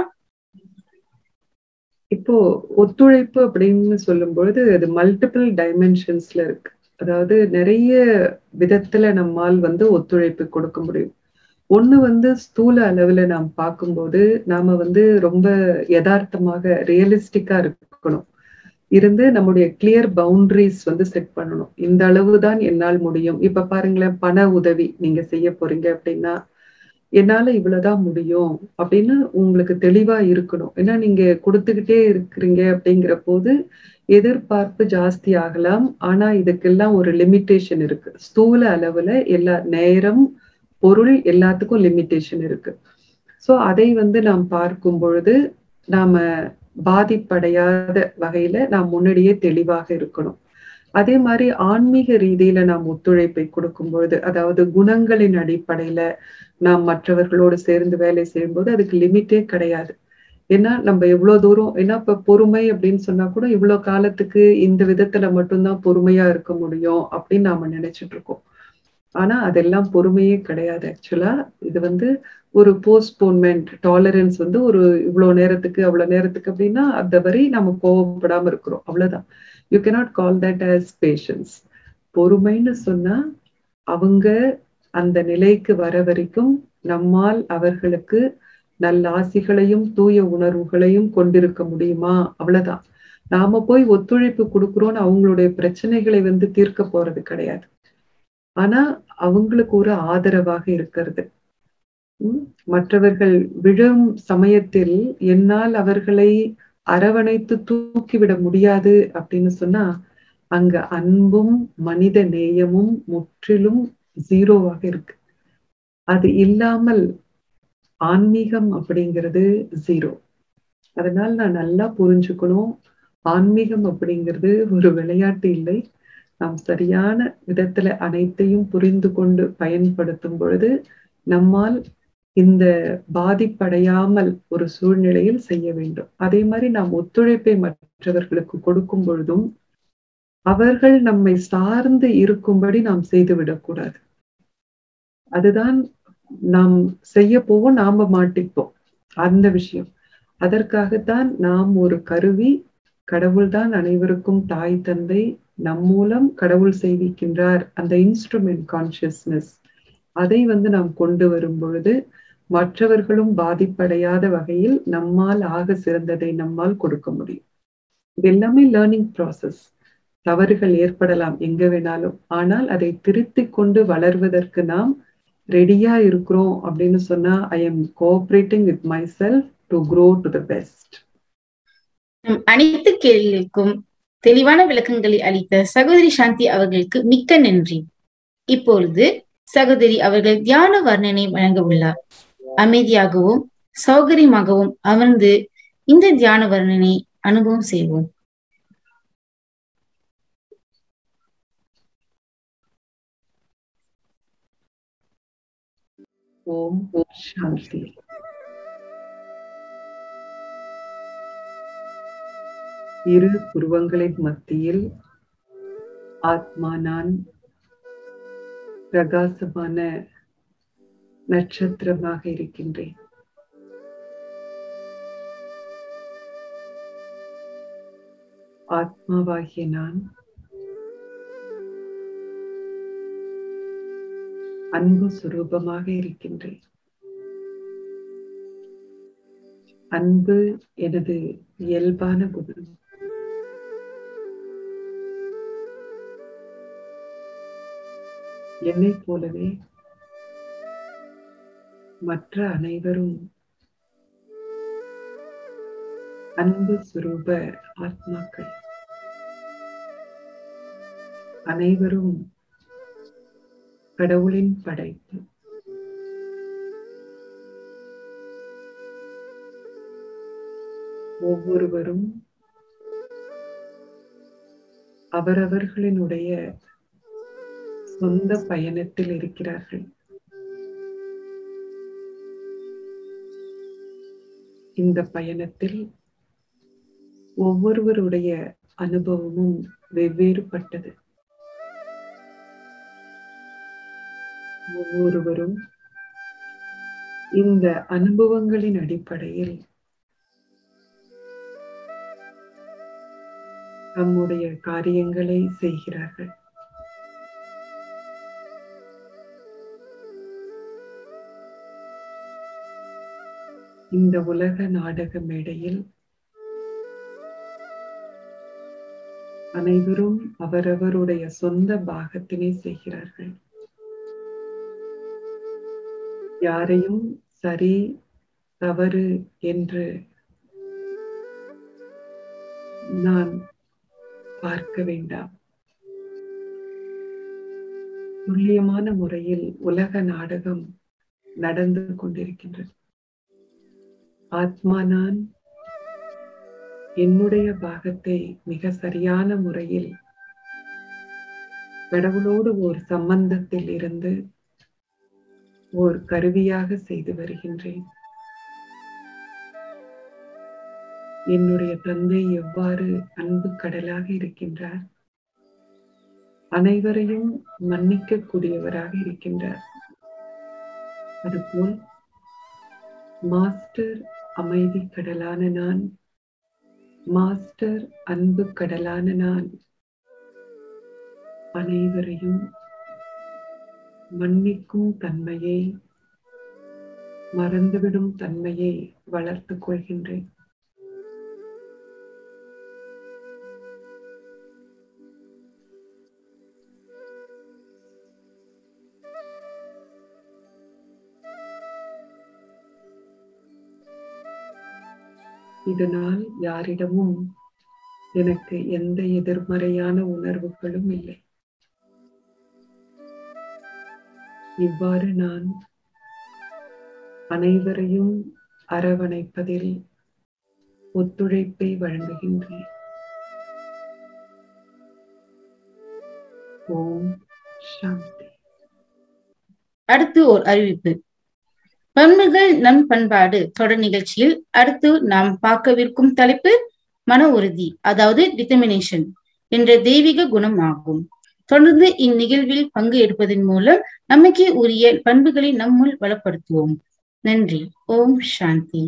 இப்போ ஒத்துழைப்பு அப்படின்னு சொல்லும் பொழுது அது மல்டிபிள் டைமென்ஷன்ஸ்ல இருக்கு அதாவது நிறைய விதத்துல நம்மால் வந்து ஒத்துழைப்பு கொடுக்க முடியும் ஒண்ணு வந்து ஸ்தூல அளவுல நாம் பார்க்கும்போது நாம வந்து ரொம்ப யதார்த்தமாக ரியலிஸ்டிக்கா இருக்கணும் இருந்து நம்முடைய கிளியர் பவுண்டரிஸ் வந்து செட் பண்ணணும் இந்த அளவு தான் என்னால் முடியும் இப்ப பாருங்களேன் பண உதவி நீங்க செய்ய போறீங்க அப்படின்னா என்னால இவ்வளவுதான் முடியும் அப்படின்னு உங்களுக்கு தெளிவா இருக்கணும் ஏன்னா நீங்க கொடுத்துக்கிட்டே இருக்கிறீங்க அப்படிங்கிற போது எதிர்பார்ப்பு ஜாஸ்தி ஆகலாம் ஆனா இதுக்கெல்லாம் ஒரு லிமிட்டேஷன் இருக்கு ஸ்தூல அளவுல எல்லா நேரம் பொருள் எல்லாத்துக்கும் லிமிட்டேஷன் இருக்கு சோ அதை வந்து நாம் பார்க்கும் பொழுது நாம பாதிப்படையாத வகையில நாம் முன்னாடியே தெளிவாக இருக்கணும் அதே மாதிரி ஆன்மீக ரீதியில நாம் ஒத்துழைப்பை கொடுக்கும் பொழுது அதாவது குணங்களின் அடிப்படையில நாம் மற்றவர்களோடு சேர்ந்து வேலை செய்யும்போது அதுக்கு லிமிட்டே கிடையாது ஏன்னா நம்ம எவ்வளவு தூரம் ஏன்னா இப்ப பொறுமை அப்படின்னு சொன்னா கூட இவ்வளவு காலத்துக்கு இந்த விதத்துல மட்டும்தான் பொறுமையா இருக்க முடியும் அப்படின்னு நாம நினைச்சிட்டு இருக்கோம் ஆனா அதெல்லாம் பொறுமையே கிடையாது ஆக்சுவலா இது வந்து ஒரு போஸ்ட்போன்மெண்ட் டாலரன்ஸ் வந்து ஒரு இவ்வளவு நேரத்துக்கு அவ்வளவு நேரத்துக்கு அப்படின்னா அந்த வரை நம்ம கோவப்படாம இருக்கிறோம் அவ்வளவுதான் you cannot call that as patience பொறுமைன்னு சொன்னா அவங்க அந்த நிலைக்கு வர வரைக்கும் நம்மால் அவர்களுக்கு நல்ல ஆசிகளையும் தூய உணர்வுகளையும் கொண்டிருக்க முடியுமா அவ்வளவுதான் நாம போய் ஒத்துழைப்பு கொடுக்குறோம்னு அவங்களுடைய பிரச்சனைகளை வந்து தீர்க்க போறது கிடையாது ஆனா அவங்களுக்கு ஒரு ஆதரவாக இருக்கிறது மற்றவர்கள் விழும் சமயத்தில் என்னால் அவர்களை அரவணைத்து தூக்கிவிட முடியாது அப்படின்னு சொன்னா அங்க அன்பும் மனித நேயமும் முற்றிலும் ஜீரோவாக இருக்கு அது இல்லாமல் ஆன்மீகம் அப்படிங்கிறது ஜீரோ அதனால நான் நல்லா புரிஞ்சுக்கணும் ஆன்மீகம் அப்படிங்கிறது ஒரு விளையாட்டு இல்லை நாம் சரியான விதத்துல அனைத்தையும் புரிந்து கொண்டு பயன்படுத்தும் பொழுது நம்மால் இந்த பாதிப்படையாமல் ஒரு சூழ்நிலையில் செய்ய வேண்டும் அதே மாதிரி நாம் ஒத்துழைப்பை மற்றவர்களுக்கு கொடுக்கும் பொழுதும் அவர்கள் நம்மை சார்ந்து இருக்கும்படி நாம் செய்து விடக்கூடாது அதுதான் நாம் செய்ய போவோம் நாம மாட்டிப்போம் அந்த விஷயம் அதற்காகத்தான் நாம் ஒரு கருவி கடவுள்தான் அனைவருக்கும் தாய் தந்தை நம் மூலம் கடவுள் செய்விக்கின்றார் அந்த இன்ஸ்ட்ருமெண்ட் கான்சியஸ்னஸ் அதை வந்து நாம் கொண்டு வரும் பொழுது மற்றவர்களும் பாதிப்படையாத வகையில் நம்மால் ஆக சிறந்ததை நம்மால் கொடுக்க முடியும் இது எல்லாமே லேர்னிங் ப்ராசஸ் தவறுகள் ஏற்படலாம் எங்க வேணாலும் ஆனால் அதை திருத்திக் கொண்டு வளர்வதற்கு நாம் ரெடியா இருக்கிறோம் அப்படின்னு சொன்னா I am cooperating with myself to grow to the best நம் அனைத்து கேள்விகளுக்கும் தெளிவான விளக்கங்களை அளித்த சகோதரி சாந்தி அவர்களுக்கு மிக்க நன்றி இப்பொழுது சகோதரி அவர்கள் தியான வர்ணனை வழங்க உள்ளார் அமைதியாகவும் சௌகரியமாகவும் அமர்ந்து இந்த தியான வர்ணனை அனுபவம் செய்வோம் ஓம் சாந்தி இரு புருவங்களின் மத்தியில் ஆத்மா நான் பிரகாசமான நட்சத்திரமாக இருக்கின்றேன் ஆத்மாவாகிய நான் அன்பு சுரூபமாக இருக்கின்றேன் அன்பு எனது இயல்பான குணம் என்னைப் போலவே மற்ற அனைவரும் அன்பு சுரூப ஆத்மாக்கள் அனைவரும் கடவுளின் படைப்பு ஒவ்வொருவரும் அவரவர்களினுடைய சொந்த பயணத்தில் இருக்கிறார்கள் இந்த பயணத்தில் ஒவ்வொருவருடைய அனுபவமும் வெவ்வேறுபட்டது ஒவ்வொருவரும் இந்த அனுபவங்களின் அடிப்படையில் தம்முடைய காரியங்களை செய்கிறார்கள் இந்த உலக நாடக மேடையில் அனைவரும் அவரவருடைய சொந்த பாகத்தினை செய்கிறார்கள் யாரையும் சரி தவறு என்று நான் பார்க்க வேண்டாம் துல்லியமான முறையில் உலக நாடகம் நடந்து கொண்டிருக்கின்றது ஆத்மா நான் என்னுடைய பாகத்தை மிக சரியான முறையில் கடவுளோடு ஒரு சம்பந்தத்தில் இருந்து ஓர் கருவியாக செய்து வருகின்றேன் என்னுடைய தந்தை எவ்வாறு அன்பு கடலாக இருக்கின்றார் அனைவரையும் மன்னிக்க கூடியவராக இருக்கின்றார் அதுபோல் மாஸ்டர் அமைதி கடலான நான் மாஸ்டர் அன்பு கடலான நான் அனைவரையும் மன்னிக்கும் தன்மையை மறந்துவிடும் தன்மையை வளர்த்துக் கொள்கின்றேன் இதனால் யாரிடமும் எனக்கு எந்த எதிர்மறையான உணர்வுகளும் இல்லை இவ்வாறு நான் அனைவரையும் அரவணைப்பதில் ஒத்துழைப்பை வழங்குகின்றேன் ஓம் சாந்தி அடுத்து ஓர் அறிவிப்பு பண்புகள் நம் பண்பாடு தொடர் நிகழ்ச்சியில் அடுத்து நாம் பார்க்கவிருக்கும் தலைப்பு மன உறுதி அதாவது டிட்டர்மினேஷன் என்ற தெய்வீக குணம் ஆகும் தொடர்ந்து இந்நிகழ்வில் பங்கு எடுப்பதன் மூலம் நமக்கே உரிய பண்புகளை நம்முள் வளப்படுத்துவோம் நன்றி ஓம் சாந்தி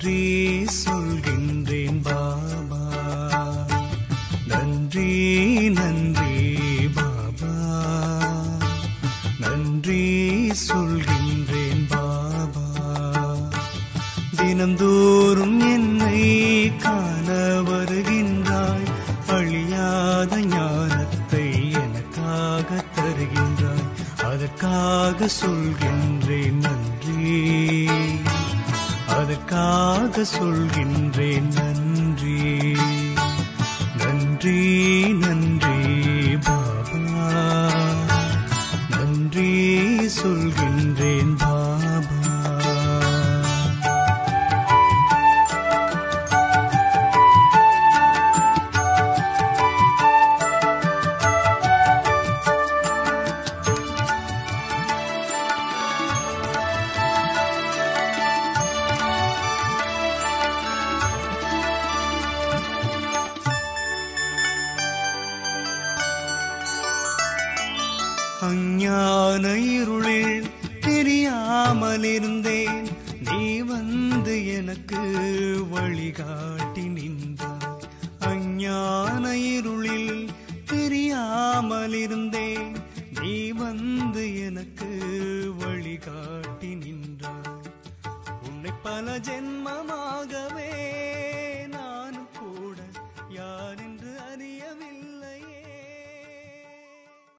நன்றி சொல்கின்றேன் பாபா நன்றி நன்றி பாபா நன்றி சொல்கின்றேன் பாபா தினந்தோறும் என்னை காண வருகின்றாய் அழியாத ஞானத்தை எனக்காக தருகின்றாய் அதற்காக சொல்கின்றேன் நன்றி அதற்காக சொல்கின்றேன் நன்றி நன்றி நன்றி பாபா நன்றி சொல்கின்றேன் பாபா அஞ்ஞான இருளில் தெரியாமல் இருந்தேன் நீ வந்து எனக்கு வழிகாட்டி நின்றாய் அஞ்ஞான இருளில் தெரியாமல் இருந்தேன் நீ வந்து எனக்கு வழிகாட்டி நின்றாய் உன்னை பல ஜென்மம்